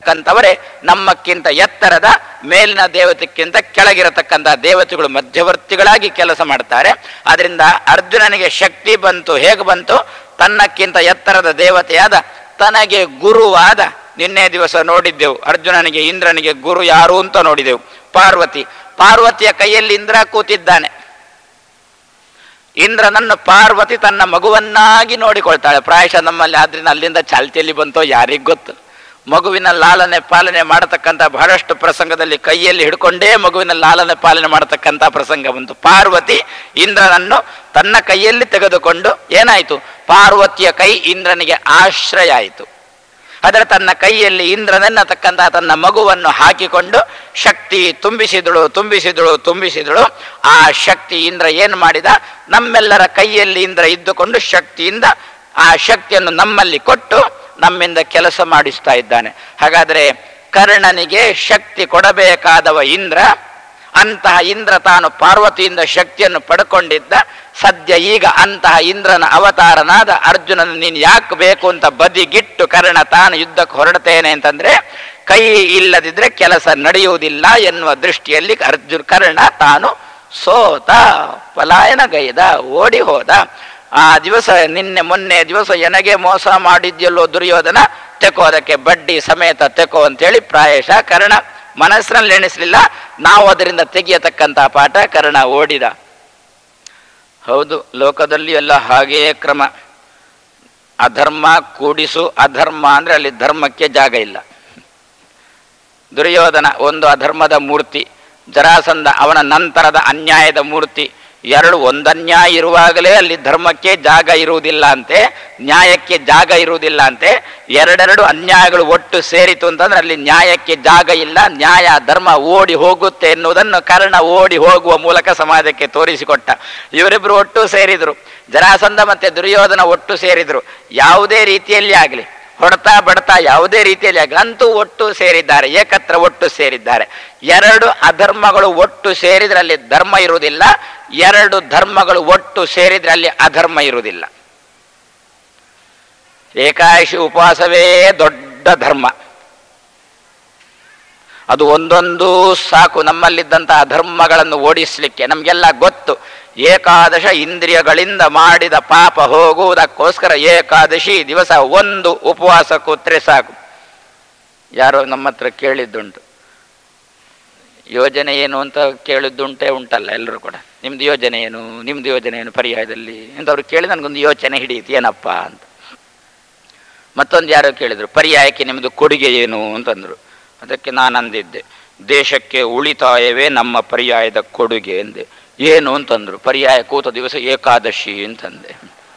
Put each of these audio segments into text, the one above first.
ಇರತಕ್ಕಂಥವರೇ ನಮ್ಮಕ್ಕಿಂತ ಎತ್ತರದ ಮೇಲಿನ ದೇವತೆಕ್ಕಿಂತ ಕೆಳಗಿರತಕ್ಕಂಥ ದೇವತೆಗಳು ಮಧ್ಯವರ್ತಿಗಳಾಗಿ ಕೆಲಸ ಮಾಡ್ತಾರೆ ಅದರಿಂದ ಅರ್ಜುನನಿಗೆ ಶಕ್ತಿ ಬಂತು ಹೇಗೆ ಬಂತು ತನ್ನಕ್ಕಿಂತ ಎತ್ತರದ ದೇವತೆಯಾದ ತನಗೆ ಗುರುವಾದ ನಿನ್ನೆ ದಿವಸ ನೋಡಿದ್ದೆವು ಅರ್ಜುನನಿಗೆ ಇಂದ್ರನಿಗೆ ಗುರು ಯಾರು ಅಂತ ನೋಡಿದೆವು ಪಾರ್ವತಿ ಪಾರ್ವತಿಯ ಕೈಯಲ್ಲಿ ಇಂದ್ರ ಕೂತಿದ್ದಾನೆ ಇಂದ್ರನನ್ನು ಪಾರ್ವತಿ ತನ್ನ ಮಗುವನ್ನಾಗಿ ನೋಡಿಕೊಳ್ತಾಳೆ ಪ್ರಾಯಶಃ ನಮ್ಮಲ್ಲಿ ಆದ್ರಿಂದ ಅಲ್ಲಿಂದ ಚಾಲ್ತಿಯಲ್ಲಿ ಬಂತೋ ಯಾರಿಗ್ ಗೊತ್ತು ಮಗುವಿನ ಲಾಲನೆ ಪಾಲನೆ ಮಾಡತಕ್ಕಂಥ ಬಹಳಷ್ಟು ಪ್ರಸಂಗದಲ್ಲಿ ಕೈಯಲ್ಲಿ ಹಿಡ್ಕೊಂಡೇ ಮಗುವಿನ ಲಾಲನೆ ಪಾಲನೆ ಮಾಡತಕ್ಕಂಥ ಪ್ರಸಂಗ ಬಂತು ಪಾರ್ವತಿ ಇಂದ್ರನನ್ನು ತನ್ನ ಕೈಯಲ್ಲಿ ತೆಗೆದುಕೊಂಡು ಏನಾಯಿತು ಪಾರ್ವತಿಯ ಕೈ ಇಂದ್ರನಿಗೆ ಆಶ್ರಯ ಆಯಿತು ಅದರ ತನ್ನ ಕೈಯಲ್ಲಿ ಇಂದ್ರನೆನ್ನತಕ್ಕಂತಹ ತನ್ನ ಮಗುವನ್ನು ಹಾಕಿಕೊಂಡು ಶಕ್ತಿ ತುಂಬಿಸಿದಳು ತುಂಬಿಸಿದಳು ತುಂಬಿಸಿದಳು ಆ ಶಕ್ತಿ ಇಂದ್ರ ಏನು ಮಾಡಿದ ನಮ್ಮೆಲ್ಲರ ಕೈಯಲ್ಲಿ ಇಂದ್ರ ಇದ್ದುಕೊಂಡು ಶಕ್ತಿಯಿಂದ ಆ ಶಕ್ತಿಯನ್ನು ನಮ್ಮಲ್ಲಿ ಕೊಟ್ಟು ನಮ್ಮಿಂದ ಕೆಲಸ ಮಾಡಿಸ್ತಾ ಇದ್ದಾನೆ ಹಾಗಾದರೆ ಕರ್ಣನಿಗೆ ಶಕ್ತಿ ಕೊಡಬೇಕಾದವ ಇಂದ್ರ ಅಂತಹ ಇಂದ್ರ ತಾನು ಪಾರ್ವತಿಯಿಂದ ಶಕ್ತಿಯನ್ನು ಪಡ್ಕೊಂಡಿದ್ದ ಸದ್ಯ ಈಗ ಅಂತಹ ಇಂದ್ರನ ಅವತಾರನಾದ ಅರ್ಜುನನ ನೀನು ಯಾಕೆ ಬೇಕು ಅಂತ ಬದಿಗಿಟ್ಟು ಕರ್ಣ ತಾನು ಯುದ್ಧಕ್ಕೆ ಹೊರಡ್ತೇನೆ ಅಂತಂದ್ರೆ ಕೈ ಇಲ್ಲದಿದ್ರೆ ಕೆಲಸ ನಡೆಯುವುದಿಲ್ಲ ಎನ್ನುವ ದೃಷ್ಟಿಯಲ್ಲಿ ಅರ್ಜುನ್ ಕರ್ಣ ತಾನು ಸೋತ ಪಲಾಯನಗೈದ ಓಡಿ ಹೋದ ಆ ದಿವಸ ನಿನ್ನೆ ಮೊನ್ನೆ ದಿವಸ ಎನಗೆ ಮೋಸ ಮಾಡಿದ್ಯಲ್ಲೋ ದುರ್ಯೋಧನ ತೆಕೋ ಅದಕ್ಕೆ ಬಡ್ಡಿ ಸಮೇತ ತೆಕೋ ಅಂತೇಳಿ ಪ್ರಾಯಶಃ ಕರ್ಣ ಮನಸ್ಸಿನಲ್ಲಿ ಎಣಿಸಲಿಲ್ಲ ನಾವು ಅದರಿಂದ ತೆಗೆಯತಕ್ಕಂಥ ಪಾಠ ಕರ್ಣ ಓಡಿದ ಹೌದು ಲೋಕದಲ್ಲಿ ಎಲ್ಲ ಹಾಗೆಯೇ ಕ್ರಮ ಅಧರ್ಮ ಕೂಡಿಸು ಅಧರ್ಮ ಅಂದ್ರೆ ಅಲ್ಲಿ ಧರ್ಮಕ್ಕೆ ಜಾಗ ಇಲ್ಲ ದುರ್ಯೋಧನ ಒಂದು ಅಧರ್ಮದ ಮೂರ್ತಿ ಜರಾಸಂಧ ಅವನ ನಂತರದ ಅನ್ಯಾಯದ ಮೂರ್ತಿ ಎರಡು ಒಂದನ್ಯಾಯ ಇರುವಾಗಲೇ ಅಲ್ಲಿ ಧರ್ಮಕ್ಕೆ ಜಾಗ ಇರುವುದಿಲ್ಲ ಅಂತೆ ನ್ಯಾಯಕ್ಕೆ ಜಾಗ ಇರುವುದಿಲ್ಲ ಅಂತೆ ಎರಡೆರಡು ಅನ್ಯಾಯಗಳು ಒಟ್ಟು ಸೇರಿತು ಅಂತಂದ್ರೆ ಅಲ್ಲಿ ನ್ಯಾಯಕ್ಕೆ ಜಾಗ ಇಲ್ಲ ನ್ಯಾಯ ಧರ್ಮ ಓಡಿ ಹೋಗುತ್ತೆ ಎನ್ನುವುದನ್ನು ಕರ್ಣ ಓಡಿ ಹೋಗುವ ಮೂಲಕ ಸಮಾಜಕ್ಕೆ ತೋರಿಸಿಕೊಟ್ಟ ಇವರಿಬ್ಬರು ಒಟ್ಟು ಸೇರಿದ್ರು ಜರಾಸಂಧ ಮತ್ತೆ ದುರ್ಯೋಧನ ಒಟ್ಟು ಸೇರಿದ್ರು ಯಾವುದೇ ರೀತಿಯಲ್ಲಿ ಆಗಲಿ ಹೊಡ್ತಾ ಬಡ್ತಾ ಯಾವುದೇ ರೀತಿಯಲ್ಲಿ ಆಗಲಿ ಅಂತೂ ಒಟ್ಟು ಸೇರಿದ್ದಾರೆ ಏಕತ್ರ ಒಟ್ಟು ಸೇರಿದ್ದಾರೆ ಎರಡು ಅಧರ್ಮಗಳು ಒಟ್ಟು ಸೇರಿದ್ರೆ ಅಲ್ಲಿ ಧರ್ಮ ಇರುವುದಿಲ್ಲ ಎರಡು ಧರ್ಮಗಳು ಒಟ್ಟು ಸೇರಿದ್ರೆ ಅಲ್ಲಿ ಅಧರ್ಮ ಇರುವುದಿಲ್ಲ ಏಕಾದಶಿ ಉಪವಾಸವೇ ದೊಡ್ಡ ಧರ್ಮ ಅದು ಒಂದೊಂದು ಸಾಕು ನಮ್ಮಲ್ಲಿದ್ದಂಥ ಅಧರ್ಮಗಳನ್ನು ಓಡಿಸಲಿಕ್ಕೆ ನಮಗೆಲ್ಲ ಗೊತ್ತು ಏಕಾದಶ ಇಂದ್ರಿಯಗಳಿಂದ ಮಾಡಿದ ಪಾಪ ಹೋಗುವುದಕ್ಕೋಸ್ಕರ ಏಕಾದಶಿ ದಿವಸ ಒಂದು ಉಪವಾಸ ಕೂತ್ರೆ ಸಾಕು ಯಾರೋ ನಮ್ಮ ಹತ್ರ ಕೇಳಿದ್ದುಂಟು ಯೋಜನೆ ಏನು ಅಂತ ಕೇಳಿದ್ದುಂಟೇ ಉಂಟಲ್ಲ ಎಲ್ಲರೂ ಕೂಡ ನಿಮ್ದು ಯೋಜನೆ ಏನು ನಿಮ್ದು ಯೋಜನೆ ಏನು ಪರ್ಯಾಯದಲ್ಲಿ ಅಂತ ಅವ್ರು ಕೇಳಿ ನನಗೊಂದು ಯೋಚನೆ ಹಿಡಿಯಿತು ಏನಪ್ಪ ಅಂತ ಮತ್ತೊಂದು ಯಾರೋ ಕೇಳಿದ್ರು ಪರ್ಯಾಯಕ್ಕೆ ನಿಮ್ಮದು ಕೊಡುಗೆ ಏನು ಅಂತಂದರು ಅದಕ್ಕೆ ನಾನು ಅಂದಿದ್ದೆ ದೇಶಕ್ಕೆ ಉಳಿತಾಯವೇ ನಮ್ಮ ಪರ್ಯಾಯದ ಕೊಡುಗೆ ಎಂದೆ ಏನು ಅಂತಂದ್ರು ಪರ್ಯಾಯ ಕೂತ ದಿವಸ ಏಕಾದಶಿ ಅಂತಂದೆ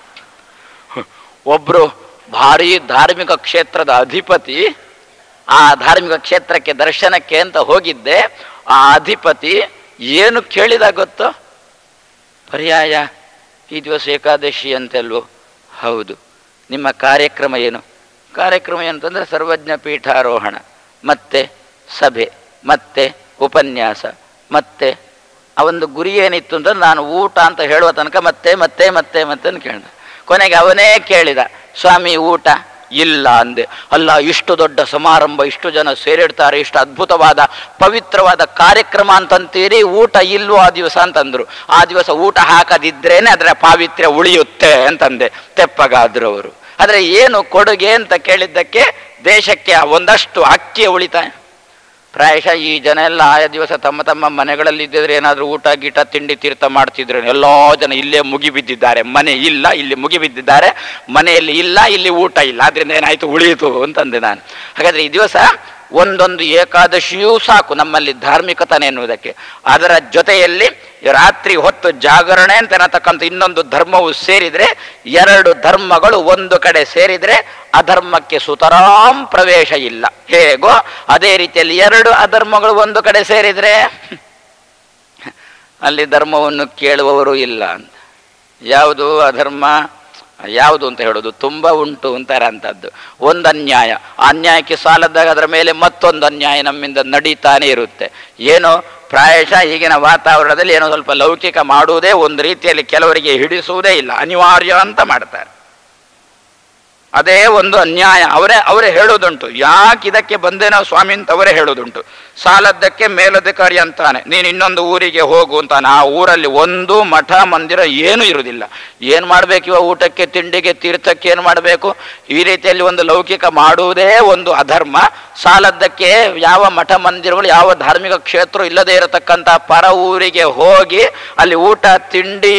ಒಬ್ಬರು ಭಾರಿ ಧಾರ್ಮಿಕ ಕ್ಷೇತ್ರದ ಅಧಿಪತಿ ಆ ಧಾರ್ಮಿಕ ಕ್ಷೇತ್ರಕ್ಕೆ ದರ್ಶನಕ್ಕೆ ಅಂತ ಹೋಗಿದ್ದೆ ಆ ಅಧಿಪತಿ ಏನು ಕೇಳಿದ ಗೊತ್ತು ಪರ್ಯಾಯ ಈ ದಿವಸ ಏಕಾದಶಿ ಅಂತೆಲ್ವೋ ಹೌದು ನಿಮ್ಮ ಕಾರ್ಯಕ್ರಮ ಏನು ಕಾರ್ಯಕ್ರಮ ಏನಂತಂದ್ರೆ ಸರ್ವಜ್ಞ ಪೀಠಾರೋಹಣ ಮತ್ತೆ ಸಭೆ ಮತ್ತೆ ಉಪನ್ಯಾಸ ಮತ್ತೆ ಆ ಒಂದು ಗುರಿ ಏನಿತ್ತು ಅಂತಂದ್ರೆ ನಾನು ಊಟ ಅಂತ ಹೇಳುವ ತನಕ ಮತ್ತೆ ಮತ್ತೆ ಮತ್ತೆ ಮತ್ತೆ ಅಂತ ಕೇಳಿದ ಕೊನೆಗೆ ಅವನೇ ಕೇಳಿದ ಸ್ವಾಮಿ ಊಟ ಇಲ್ಲ ಅಂದೆ ಅಲ್ಲ ಇಷ್ಟು ದೊಡ್ಡ ಸಮಾರಂಭ ಇಷ್ಟು ಜನ ಸೇರಿಡ್ತಾರೆ ಇಷ್ಟು ಅದ್ಭುತವಾದ ಪವಿತ್ರವಾದ ಕಾರ್ಯಕ್ರಮ ಅಂತಂತೀರಿ ಊಟ ಇಲ್ವೋ ಆ ದಿವಸ ಅಂತಂದ್ರು ಆ ದಿವಸ ಊಟ ಹಾಕದಿದ್ರೇನೆ ಅದರ ಪಾವಿತ್ರ್ಯ ಉಳಿಯುತ್ತೆ ಅಂತಂದೆ ತೆಪ್ಪಗಾದ್ರು ಅವರು ಆದರೆ ಏನು ಕೊಡುಗೆ ಅಂತ ಕೇಳಿದ್ದಕ್ಕೆ ದೇಶಕ್ಕೆ ಒಂದಷ್ಟು ಅಕ್ಕಿಯ ಉಳಿತಾಯ ಪ್ರಾಯಶಃ ಈ ಜನ ಎಲ್ಲ ಆಯಾ ದಿವಸ ತಮ್ಮ ತಮ್ಮ ಮನೆಗಳಲ್ಲಿ ಇದ್ದಿದ್ರೆ ಏನಾದರೂ ಊಟ ಗೀಟ ತಿಂಡಿ ತೀರ್ಥ ಮಾಡ್ತಿದ್ರೆ ಎಲ್ಲ ಜನ ಇಲ್ಲೇ ಮುಗಿಬಿದ್ದಿದ್ದಾರೆ ಮನೆ ಇಲ್ಲ ಇಲ್ಲಿ ಮುಗಿಬಿದ್ದಿದ್ದಾರೆ ಮನೆಯಲ್ಲಿ ಇಲ್ಲ ಇಲ್ಲಿ ಊಟ ಇಲ್ಲ ಆದ್ರಿಂದ ಏನಾಯ್ತು ಉಳಿಯಿತು ಅಂತಂದೆ ನಾನು ಹಾಗಾದ್ರೆ ಈ ದಿವಸ ಒಂದೊಂದು ಏಕಾದಶಿಯೂ ಸಾಕು ನಮ್ಮಲ್ಲಿ ಧಾರ್ಮಿಕತನ ಎನ್ನುವುದಕ್ಕೆ ಅದರ ಜೊತೆಯಲ್ಲಿ ರಾತ್ರಿ ಹೊತ್ತು ಜಾಗರಣೆ ಅಂತ ಅನ್ನತಕ್ಕಂಥ ಇನ್ನೊಂದು ಧರ್ಮವು ಸೇರಿದ್ರೆ ಎರಡು ಧರ್ಮಗಳು ಒಂದು ಕಡೆ ಸೇರಿದ್ರೆ ಅಧರ್ಮಕ್ಕೆ ಸುತರಾಂ ಪ್ರವೇಶ ಇಲ್ಲ ಹೇಗೋ ಅದೇ ರೀತಿಯಲ್ಲಿ ಎರಡು ಅಧರ್ಮಗಳು ಒಂದು ಕಡೆ ಸೇರಿದ್ರೆ ಅಲ್ಲಿ ಧರ್ಮವನ್ನು ಕೇಳುವವರು ಇಲ್ಲ ಅಂತ ಯಾವುದು ಅಧರ್ಮ ಯಾವುದು ಅಂತ ಹೇಳೋದು ತುಂಬ ಉಂಟು ಅಂತಾರೆ ಅಂಥದ್ದು ಒಂದು ಅನ್ಯಾಯ ಆ ಅನ್ಯಾಯಕ್ಕೆ ಸಾಲದಾಗ ಅದರ ಮೇಲೆ ಮತ್ತೊಂದು ಅನ್ಯಾಯ ನಮ್ಮಿಂದ ನಡೀತಾನೆ ಇರುತ್ತೆ ಏನೋ ಪ್ರಾಯಶಃ ಈಗಿನ ವಾತಾವರಣದಲ್ಲಿ ಏನೋ ಸ್ವಲ್ಪ ಲೌಕಿಕ ಮಾಡುವುದೇ ಒಂದು ರೀತಿಯಲ್ಲಿ ಕೆಲವರಿಗೆ ಹಿಡಿಸುವುದೇ ಇಲ್ಲ ಅನಿವಾರ್ಯ ಅಂತ ಮಾಡ್ತಾರೆ ಅದೇ ಒಂದು ಅನ್ಯಾಯ ಅವರೇ ಅವರೇ ಹೇಳೋದುಂಟು ಯಾಕೆ ಇದಕ್ಕೆ ಬಂದೇನೋ ಸ್ವಾಮಿ ಅಂತ ಅವರೇ ಹೇಳೋದುಂಟು ಸಾಲದ್ದಕ್ಕೆ ಮೇಲಧಿಕಾರಿ ಅಂತಾನೆ ನೀನು ಇನ್ನೊಂದು ಊರಿಗೆ ಹೋಗು ಅಂತಾನೆ ಆ ಊರಲ್ಲಿ ಒಂದು ಮಠ ಮಂದಿರ ಏನೂ ಇರುವುದಿಲ್ಲ ಏನು ಮಾಡಬೇಕು ಇವ ಊಟಕ್ಕೆ ತಿಂಡಿಗೆ ತೀರ್ಥಕ್ಕೆ ಏನು ಮಾಡಬೇಕು ಈ ರೀತಿಯಲ್ಲಿ ಒಂದು ಲೌಕಿಕ ಮಾಡುವುದೇ ಒಂದು ಅಧರ್ಮ ಸಾಲದ್ದಕ್ಕೆ ಯಾವ ಮಠ ಮಂದಿರಗಳು ಯಾವ ಧಾರ್ಮಿಕ ಕ್ಷೇತ್ರ ಇಲ್ಲದೆ ಇರತಕ್ಕಂಥ ಪರ ಊರಿಗೆ ಹೋಗಿ ಅಲ್ಲಿ ಊಟ ತಿಂಡಿ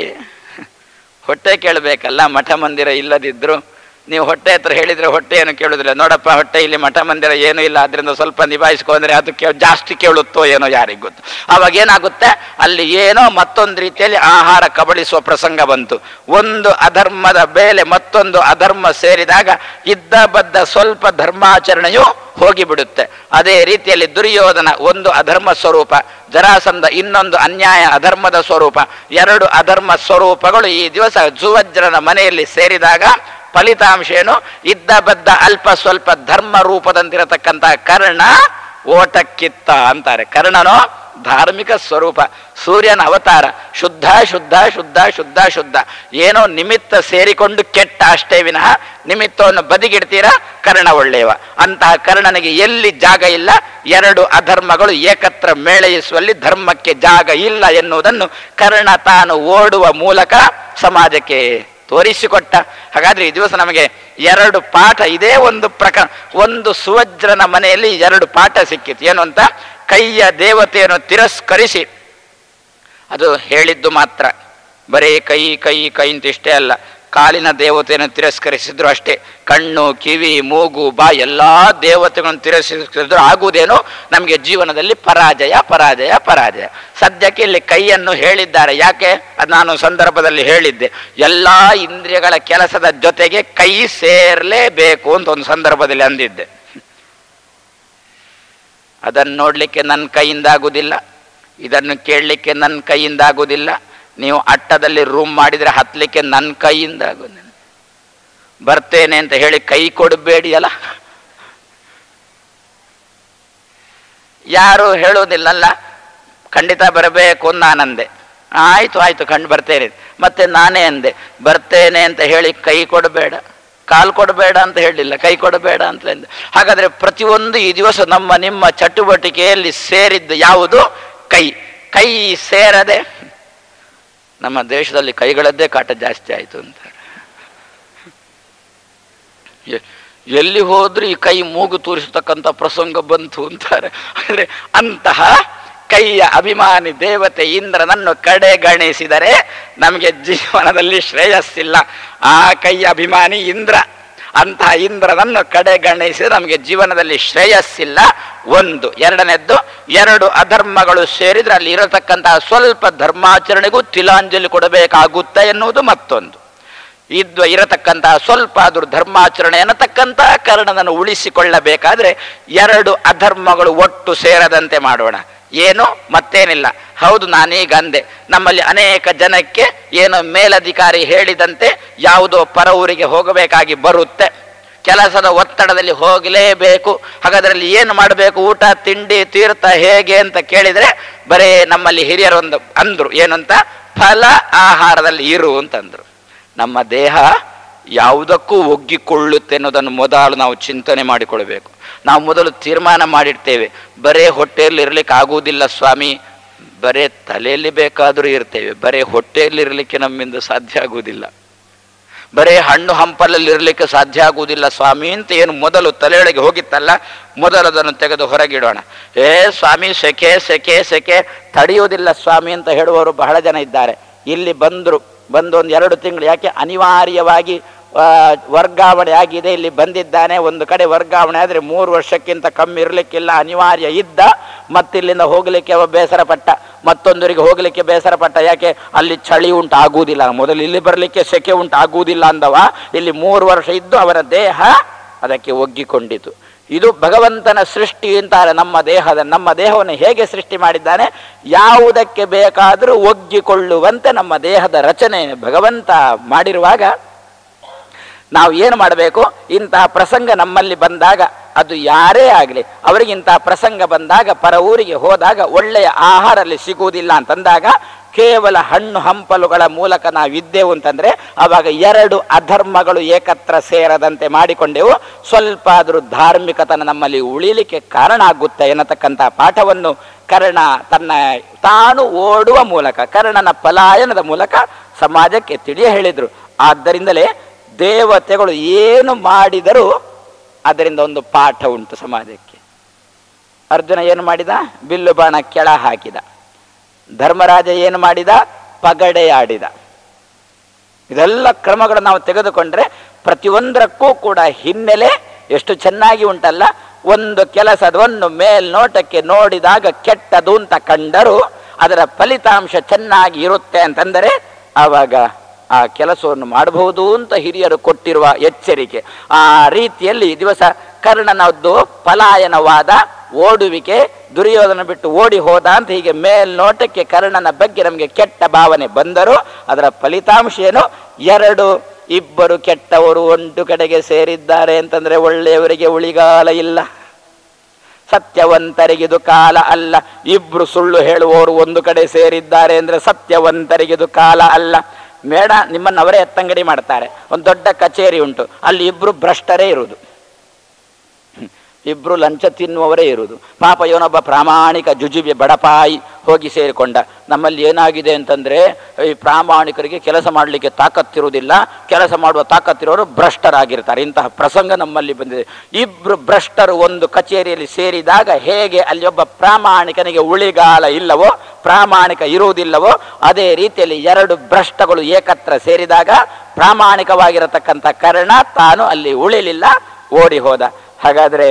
ಹೊಟ್ಟೆ ಕೇಳಬೇಕಲ್ಲ ಮಠ ಮಂದಿರ ಇಲ್ಲದಿದ್ರು ನೀವು ಹೊಟ್ಟೆ ಹತ್ರ ಹೇಳಿದ್ರೆ ಹೊಟ್ಟೆ ಏನು ಕೇಳುದಿಲ್ಲ ನೋಡಪ್ಪ ಹೊಟ್ಟೆ ಇಲ್ಲಿ ಮಠ ಮಂದಿರ ಏನೂ ಇಲ್ಲ ಅದರಿಂದ ಸ್ವಲ್ಪ ನಿಭಾಯಿಸ್ಕೊಂಡ್ರೆ ಅದು ಕೇ ಜಾಸ್ತಿ ಕೇಳುತ್ತೋ ಏನೋ ಯಾರಿಗೆ ಗೊತ್ತು ಅವಾಗ ಏನಾಗುತ್ತೆ ಅಲ್ಲಿ ಏನೋ ಮತ್ತೊಂದು ರೀತಿಯಲ್ಲಿ ಆಹಾರ ಕಬಳಿಸುವ ಪ್ರಸಂಗ ಬಂತು ಒಂದು ಅಧರ್ಮದ ಬೇಲೆ ಮತ್ತೊಂದು ಅಧರ್ಮ ಸೇರಿದಾಗ ಇದ್ದ ಬದ್ದ ಸ್ವಲ್ಪ ಧರ್ಮಾಚರಣೆಯು ಹೋಗಿಬಿಡುತ್ತೆ ಅದೇ ರೀತಿಯಲ್ಲಿ ದುರ್ಯೋಧನ ಒಂದು ಅಧರ್ಮ ಸ್ವರೂಪ ಜರಾಸಂಧ ಇನ್ನೊಂದು ಅನ್ಯಾಯ ಅಧರ್ಮದ ಸ್ವರೂಪ ಎರಡು ಅಧರ್ಮ ಸ್ವರೂಪಗಳು ಈ ದಿವಸ ಸುವಜ್ರನ ಮನೆಯಲ್ಲಿ ಸೇರಿದಾಗ ಫಲಿತಾಂಶ ಏನು ಇದ್ದ ಬದ್ದ ಅಲ್ಪ ಸ್ವಲ್ಪ ಧರ್ಮ ರೂಪದಂತಿರತಕ್ಕಂಥ ಕರ್ಣ ಓಟಕ್ಕಿತ್ತ ಅಂತಾರೆ ಕರ್ಣನೋ ಧಾರ್ಮಿಕ ಸ್ವರೂಪ ಸೂರ್ಯನ ಅವತಾರ ಶುದ್ಧ ಶುದ್ಧ ಶುದ್ಧ ಶುದ್ಧ ಶುದ್ಧ ಏನೋ ನಿಮಿತ್ತ ಸೇರಿಕೊಂಡು ಕೆಟ್ಟ ಅಷ್ಟೇ ವಿನಃ ನಿಮಿತ್ತವನ್ನು ಬದಿಗಿಡ್ತೀರಾ ಕರ್ಣ ಒಳ್ಳೆಯವ ಅಂತಹ ಕರ್ಣನಿಗೆ ಎಲ್ಲಿ ಜಾಗ ಇಲ್ಲ ಎರಡು ಅಧರ್ಮಗಳು ಏಕತ್ರ ಮೇಳೈಸುವಲ್ಲಿ ಧರ್ಮಕ್ಕೆ ಜಾಗ ಇಲ್ಲ ಎನ್ನುವುದನ್ನು ಕರ್ಣ ತಾನು ಓಡುವ ಮೂಲಕ ಸಮಾಜಕ್ಕೆ ತೋರಿಸಿಕೊಟ್ಟ ಹಾಗಾದ್ರೆ ಈ ದಿವಸ ನಮಗೆ ಎರಡು ಪಾಠ ಇದೇ ಒಂದು ಪ್ರಕರಣ ಒಂದು ಸುವಜ್ರನ ಮನೆಯಲ್ಲಿ ಎರಡು ಪಾಠ ಸಿಕ್ಕಿತು ಏನು ಅಂತ ಕೈಯ ದೇವತೆಯನ್ನು ತಿರಸ್ಕರಿಸಿ ಅದು ಹೇಳಿದ್ದು ಮಾತ್ರ ಬರೀ ಕೈ ಕೈ ಕೈ ಅಂತ ಇಷ್ಟೇ ಅಲ್ಲ ಕಾಲಿನ ದೇವತೆಯನ್ನು ತಿರಸ್ಕರಿಸಿದ್ರು ಅಷ್ಟೇ ಕಣ್ಣು ಕಿವಿ ಮೂಗು ಬಾ ಎಲ್ಲ ದೇವತೆಗಳನ್ನು ತಿರಸ್ಕರಿಸಿದ್ರು ಆಗುವುದೇನೋ ನಮಗೆ ಜೀವನದಲ್ಲಿ ಪರಾಜಯ ಪರಾಜಯ ಪರಾಜಯ ಸದ್ಯಕ್ಕೆ ಇಲ್ಲಿ ಕೈಯನ್ನು ಹೇಳಿದ್ದಾರೆ ಯಾಕೆ ಅದು ನಾನು ಸಂದರ್ಭದಲ್ಲಿ ಹೇಳಿದ್ದೆ ಎಲ್ಲ ಇಂದ್ರಿಯಗಳ ಕೆಲಸದ ಜೊತೆಗೆ ಕೈ ಸೇರಲೇಬೇಕು ಅಂತ ಒಂದು ಸಂದರ್ಭದಲ್ಲಿ ಅಂದಿದ್ದೆ ಅದನ್ನು ನೋಡಲಿಕ್ಕೆ ನನ್ನ ಕೈಯಿಂದ ಆಗುವುದಿಲ್ಲ ಇದನ್ನು ಕೇಳಲಿಕ್ಕೆ ನನ್ನ ಕೈಯಿಂದ ಆಗುವುದಿಲ್ಲ ನೀವು ಅಟ್ಟದಲ್ಲಿ ರೂಮ್ ಮಾಡಿದರೆ ಹತ್ತಲಿಕ್ಕೆ ನನ್ನ ಕೈಯಿಂದ ಆಗೋದಿಲ್ಲ ಬರ್ತೇನೆ ಅಂತ ಹೇಳಿ ಕೈ ಕೊಡಬೇಡಿ ಅಲ್ಲ ಯಾರು ಹೇಳೋದಿಲ್ಲಲ್ಲ ಖಂಡಿತ ಬರಬೇಕು ಅಂತ ನಾನಂದೆ ಆಯ್ತು ಆಯ್ತು ಕಂಡು ಬರ್ತೇನೆ ಮತ್ತೆ ನಾನೇ ಅಂದೆ ಬರ್ತೇನೆ ಅಂತ ಹೇಳಿ ಕೈ ಕೊಡಬೇಡ ಕಾಲು ಕೊಡಬೇಡ ಅಂತ ಹೇಳಿಲ್ಲ ಕೈ ಕೊಡಬೇಡ ಅಂತ ಅಂದೆ ಹಾಗಾದ್ರೆ ಪ್ರತಿಯೊಂದು ಈ ದಿವಸ ನಮ್ಮ ನಿಮ್ಮ ಚಟುವಟಿಕೆಯಲ್ಲಿ ಸೇರಿದ್ದು ಯಾವುದು ಕೈ ಕೈ ಸೇರದೆ ನಮ್ಮ ದೇಶದಲ್ಲಿ ಕೈಗಳದ್ದೇ ಕಾಟ ಜಾಸ್ತಿ ಆಯಿತು ಅಂತಾರೆ ಎ- ಎಲ್ಲಿ ಹೋದ್ರೂ ಈ ಕೈ ಮೂಗು ತೋರಿಸತಕ್ಕಂಥ ಪ್ರಸಂಗ ಬಂತು ಅಂತಾರೆ ಅಂದರೆ ಅಂತಹ ಕೈಯ ಅಭಿಮಾನಿ ದೇವತೆ ಇಂದ್ರನನ್ನು ಕಡೆಗಣಿಸಿದರೆ ನಮಗೆ ಜೀವನದಲ್ಲಿ ಶ್ರೇಯಸ್ಸಿಲ್ಲ ಆ ಕೈಯ ಅಭಿಮಾನಿ ಇಂದ್ರ ಅಂತಹ ಇಂದ್ರನನ್ನು ಕಡೆಗಣಿಸಿದರೆ ನಮಗೆ ಜೀವನದಲ್ಲಿ ಶ್ರೇಯಸ್ಸಿಲ್ಲ ಒಂದು ಎರಡನೇದ್ದು ಎರಡು ಅಧರ್ಮಗಳು ಸೇರಿದ್ರೆ ಅಲ್ಲಿ ಇರತಕ್ಕಂತಹ ಸ್ವಲ್ಪ ಧರ್ಮಾಚರಣೆಗೂ ತಿಲಾಂಜಲಿ ಕೊಡಬೇಕಾಗುತ್ತೆ ಎನ್ನುವುದು ಮತ್ತೊಂದು ಇದ್ವ ಇರತಕ್ಕಂತಹ ಸ್ವಲ್ಪ ಆದರೂ ಧರ್ಮಾಚರಣೆ ಅನ್ನತಕ್ಕಂತಹ ಕರ್ಣನನ್ನು ಉಳಿಸಿಕೊಳ್ಳಬೇಕಾದ್ರೆ ಎರಡು ಅಧರ್ಮಗಳು ಒಟ್ಟು ಸೇರದಂತೆ ಮಾಡೋಣ ಏನು ಮತ್ತೇನಿಲ್ಲ ಹೌದು ನಾನೀಗ ಅಂದೆ ನಮ್ಮಲ್ಲಿ ಅನೇಕ ಜನಕ್ಕೆ ಏನೋ ಮೇಲಧಿಕಾರಿ ಹೇಳಿದಂತೆ ಯಾವುದೋ ಪರ ಊರಿಗೆ ಹೋಗಬೇಕಾಗಿ ಬರುತ್ತೆ ಕೆಲಸದ ಒತ್ತಡದಲ್ಲಿ ಹೋಗಲೇಬೇಕು ಹಾಗಾದ್ರಲ್ಲಿ ಏನು ಮಾಡಬೇಕು ಊಟ ತಿಂಡಿ ತೀರ್ಥ ಹೇಗೆ ಅಂತ ಕೇಳಿದರೆ ಬರೇ ನಮ್ಮಲ್ಲಿ ಹಿರಿಯರೊಂದು ಅಂದ್ರು ಏನಂತ ಫಲ ಆಹಾರದಲ್ಲಿ ಇರು ಅಂತಂದ್ರು ನಮ್ಮ ದೇಹ ಯಾವುದಕ್ಕೂ ಒಗ್ಗಿಕೊಳ್ಳುತ್ತೆ ಅನ್ನೋದನ್ನು ಮೊದಲು ನಾವು ಚಿಂತನೆ ಮಾಡಿಕೊಳ್ಬೇಕು ನಾವು ಮೊದಲು ತೀರ್ಮಾನ ಮಾಡಿರ್ತೇವೆ ಬರೇ ಹೊಟ್ಟೆಯಲ್ಲಿ ಇರ್ಲಿಕ್ಕೆ ಆಗುವುದಿಲ್ಲ ಸ್ವಾಮಿ ಬರೇ ತಲೆಯಲ್ಲಿ ಬೇಕಾದರೂ ಇರ್ತೇವೆ ಬರೇ ಹೊಟ್ಟೆಯಲ್ಲಿ ಇರಲಿಕ್ಕೆ ನಮ್ಮಿಂದ ಸಾಧ್ಯ ಆಗುವುದಿಲ್ಲ ಬರೇ ಹಣ್ಣು ಹಂಪಲಲ್ಲಿ ಇರಲಿಕ್ಕೆ ಸಾಧ್ಯ ಆಗುವುದಿಲ್ಲ ಸ್ವಾಮಿ ಅಂತ ಏನು ಮೊದಲು ತಲೆಯೊಳಗೆ ಹೋಗಿತ್ತಲ್ಲ ಮೊದಲು ಅದನ್ನು ತೆಗೆದು ಹೊರಗಿಡೋಣ ಏ ಸ್ವಾಮಿ ಸೆಕೆ ಸೆಕೆ ಸೆಕೆ ತಡೆಯುವುದಿಲ್ಲ ಸ್ವಾಮಿ ಅಂತ ಹೇಳುವವರು ಬಹಳ ಜನ ಇದ್ದಾರೆ ಇಲ್ಲಿ ಬಂದರು ಬಂದು ಒಂದು ಎರಡು ತಿಂಗಳು ಯಾಕೆ ಅನಿವಾರ್ಯವಾಗಿ ಆ, ವರ್ಗಾವಣೆ ಆಗಿದೆ ಇಲ್ಲಿ ಬಂದಿದ್ದಾನೆ ಒಂದು ಕಡೆ ವರ್ಗಾವಣೆ ಆದರೆ ಮೂರು ವರ್ಷಕ್ಕಿಂತ ಕಮ್ಮಿ ಇರಲಿಕ್ಕಿಲ್ಲ ಅನಿವಾರ್ಯ ಇದ್ದ ಮತ್ತಿಲ್ಲಿಂದ ಹೋಗಲಿಕ್ಕೆ ಅವ ಬೇಸರ ಪಟ್ಟ ಮತ್ತೊಂದರಿಗೆ ಹೋಗಲಿಕ್ಕೆ ಬೇಸರ ಪಟ್ಟ ಯಾಕೆ ಅಲ್ಲಿ ಚಳಿ ಉಂಟು ಆಗುವುದಿಲ್ಲ ಮೊದಲು ಇಲ್ಲಿ ಬರಲಿಕ್ಕೆ ಸೆಕೆ ಉಂಟು ಆಗುವುದಿಲ್ಲ ಅಂದವ ಇಲ್ಲಿ ಮೂರು ವರ್ಷ ಇದ್ದು ಅವರ ದೇಹ ಅದಕ್ಕೆ ಒಗ್ಗಿಕೊಂಡಿತು ಇದು ಭಗವಂತನ ಸೃಷ್ಟಿ ಅಂತಾರೆ ನಮ್ಮ ದೇಹದ ನಮ್ಮ ದೇಹವನ್ನು ಹೇಗೆ ಸೃಷ್ಟಿ ಮಾಡಿದ್ದಾನೆ ಯಾವುದಕ್ಕೆ ಬೇಕಾದರೂ ಒಗ್ಗಿಕೊಳ್ಳುವಂತೆ ನಮ್ಮ ದೇಹದ ರಚನೆ ಭಗವಂತ ಮಾಡಿರುವಾಗ ನಾವು ಏನು ಮಾಡಬೇಕು ಇಂತಹ ಪ್ರಸಂಗ ನಮ್ಮಲ್ಲಿ ಬಂದಾಗ ಅದು ಯಾರೇ ಆಗಲಿ ಅವರಿಗೆ ಇಂತಹ ಪ್ರಸಂಗ ಬಂದಾಗ ಪರ ಊರಿಗೆ ಹೋದಾಗ ಒಳ್ಳೆಯ ಆಹಾರ ಅಲ್ಲಿ ಸಿಗುವುದಿಲ್ಲ ಅಂತಂದಾಗ ಕೇವಲ ಹಣ್ಣು ಹಂಪಲುಗಳ ಮೂಲಕ ನಾವಿದ್ದೆವು ಅಂತಂದ್ರೆ ಅವಾಗ ಎರಡು ಅಧರ್ಮಗಳು ಏಕತ್ರ ಸೇರದಂತೆ ಮಾಡಿಕೊಂಡೆವು ಸ್ವಲ್ಪ ಆದರೂ ಧಾರ್ಮಿಕತನ ನಮ್ಮಲ್ಲಿ ಉಳಿಲಿಕ್ಕೆ ಕಾರಣ ಆಗುತ್ತೆ ಎನ್ನತಕ್ಕಂಥ ಪಾಠವನ್ನು ಕರ್ಣ ತನ್ನ ತಾನು ಓಡುವ ಮೂಲಕ ಕರ್ಣನ ಪಲಾಯನದ ಮೂಲಕ ಸಮಾಜಕ್ಕೆ ತಿಳಿಯ ಹೇಳಿದರು ಆದ್ದರಿಂದಲೇ ದೇವತೆಗಳು ಏನು ಮಾಡಿದರೂ ಅದರಿಂದ ಒಂದು ಪಾಠ ಉಂಟು ಸಮಾಜಕ್ಕೆ ಅರ್ಜುನ ಏನು ಮಾಡಿದ ಬಿಲ್ಲು ಬಾಣ ಕೆಳ ಹಾಕಿದ ಧರ್ಮರಾಜ ಏನು ಮಾಡಿದ ಪಗಡೆ ಆಡಿದ ಇದೆಲ್ಲ ಕ್ರಮಗಳು ನಾವು ತೆಗೆದುಕೊಂಡ್ರೆ ಪ್ರತಿಯೊಂದರಕ್ಕೂ ಕೂಡ ಹಿನ್ನೆಲೆ ಎಷ್ಟು ಚೆನ್ನಾಗಿ ಉಂಟಲ್ಲ ಒಂದು ಕೆಲಸದವನ್ನು ಮೇಲ್ನೋಟಕ್ಕೆ ನೋಡಿದಾಗ ಕೆಟ್ಟದು ಅಂತ ಕಂಡರೂ ಅದರ ಫಲಿತಾಂಶ ಚೆನ್ನಾಗಿ ಇರುತ್ತೆ ಅಂತಂದರೆ ಆವಾಗ ಆ ಕೆಲಸವನ್ನು ಮಾಡಬಹುದು ಅಂತ ಹಿರಿಯರು ಕೊಟ್ಟಿರುವ ಎಚ್ಚರಿಕೆ ಆ ರೀತಿಯಲ್ಲಿ ಈ ದಿವಸ ಕರ್ಣನದ್ದು ಪಲಾಯನವಾದ ಓಡುವಿಕೆ ದುರ್ಯೋಧನ ಬಿಟ್ಟು ಓಡಿ ಹೋದ ಅಂತ ಹೀಗೆ ಮೇಲ್ನೋಟಕ್ಕೆ ಕರ್ಣನ ಬಗ್ಗೆ ನಮಗೆ ಕೆಟ್ಟ ಭಾವನೆ ಬಂದರೂ ಅದರ ಫಲಿತಾಂಶ ಏನು ಎರಡು ಇಬ್ಬರು ಕೆಟ್ಟವರು ಒಂದು ಕಡೆಗೆ ಸೇರಿದ್ದಾರೆ ಅಂತಂದ್ರೆ ಒಳ್ಳೆಯವರಿಗೆ ಉಳಿಗಾಲ ಇಲ್ಲ ಸತ್ಯವಂತರಿಗಿದು ಕಾಲ ಅಲ್ಲ ಇಬ್ರು ಸುಳ್ಳು ಹೇಳುವವರು ಒಂದು ಕಡೆ ಸೇರಿದ್ದಾರೆ ಅಂದ್ರೆ ಸತ್ಯವಂತರಿಗಿದು ಕಾಲ ಅಲ್ಲ ಮೇಡ ನಿಮ್ಮನ್ನು ಅವರೇ ಎತ್ತಂಗಡಿ ಮಾಡ್ತಾರೆ ಒಂದು ದೊಡ್ಡ ಕಚೇರಿ ಉಂಟು ಅಲ್ಲಿ ಇಬ್ರು ಭ್ರಷ್ಟರೇ ಇರುವುದು ಇಬ್ರು ಲಂಚ ತಿನ್ನುವವರೇ ಇರುವುದು ಪಾಪ ಇವನೊಬ್ಬ ಪ್ರಾಮಾಣಿಕ ಜುಜುಬಿ ಬಡಪಾಯಿ ಹೋಗಿ ಸೇರಿಕೊಂಡ ನಮ್ಮಲ್ಲಿ ಏನಾಗಿದೆ ಅಂತಂದ್ರೆ ಈ ಪ್ರಾಮಾಣಿಕರಿಗೆ ಕೆಲಸ ಮಾಡಲಿಕ್ಕೆ ತಾಕತ್ತಿರುವುದಿಲ್ಲ ಕೆಲಸ ಮಾಡುವ ತಾಕತ್ತಿರೋರು ಭ್ರಷ್ಟರಾಗಿರ್ತಾರೆ ಇಂತಹ ಪ್ರಸಂಗ ನಮ್ಮಲ್ಲಿ ಬಂದಿದೆ ಇಬ್ರು ಭ್ರಷ್ಟರು ಒಂದು ಕಚೇರಿಯಲ್ಲಿ ಸೇರಿದಾಗ ಹೇಗೆ ಅಲ್ಲಿ ಒಬ್ಬ ಪ್ರಾಮಾಣಿಕನಿಗೆ ಉಳಿಗಾಲ ಇಲ್ಲವೋ ಪ್ರಾಮಾಣಿಕ ಇರುವುದಿಲ್ಲವೋ ಅದೇ ರೀತಿಯಲ್ಲಿ ಎರಡು ಭ್ರಷ್ಟಗಳು ಏಕತ್ರ ಸೇರಿದಾಗ ಪ್ರಾಮಾಣಿಕವಾಗಿರತಕ್ಕಂಥ ಕರ್ಣ ತಾನು ಅಲ್ಲಿ ಉಳಿಲಿಲ್ಲ ಓಡಿ ಹೋದ ಹಾಗಾದ್ರೆ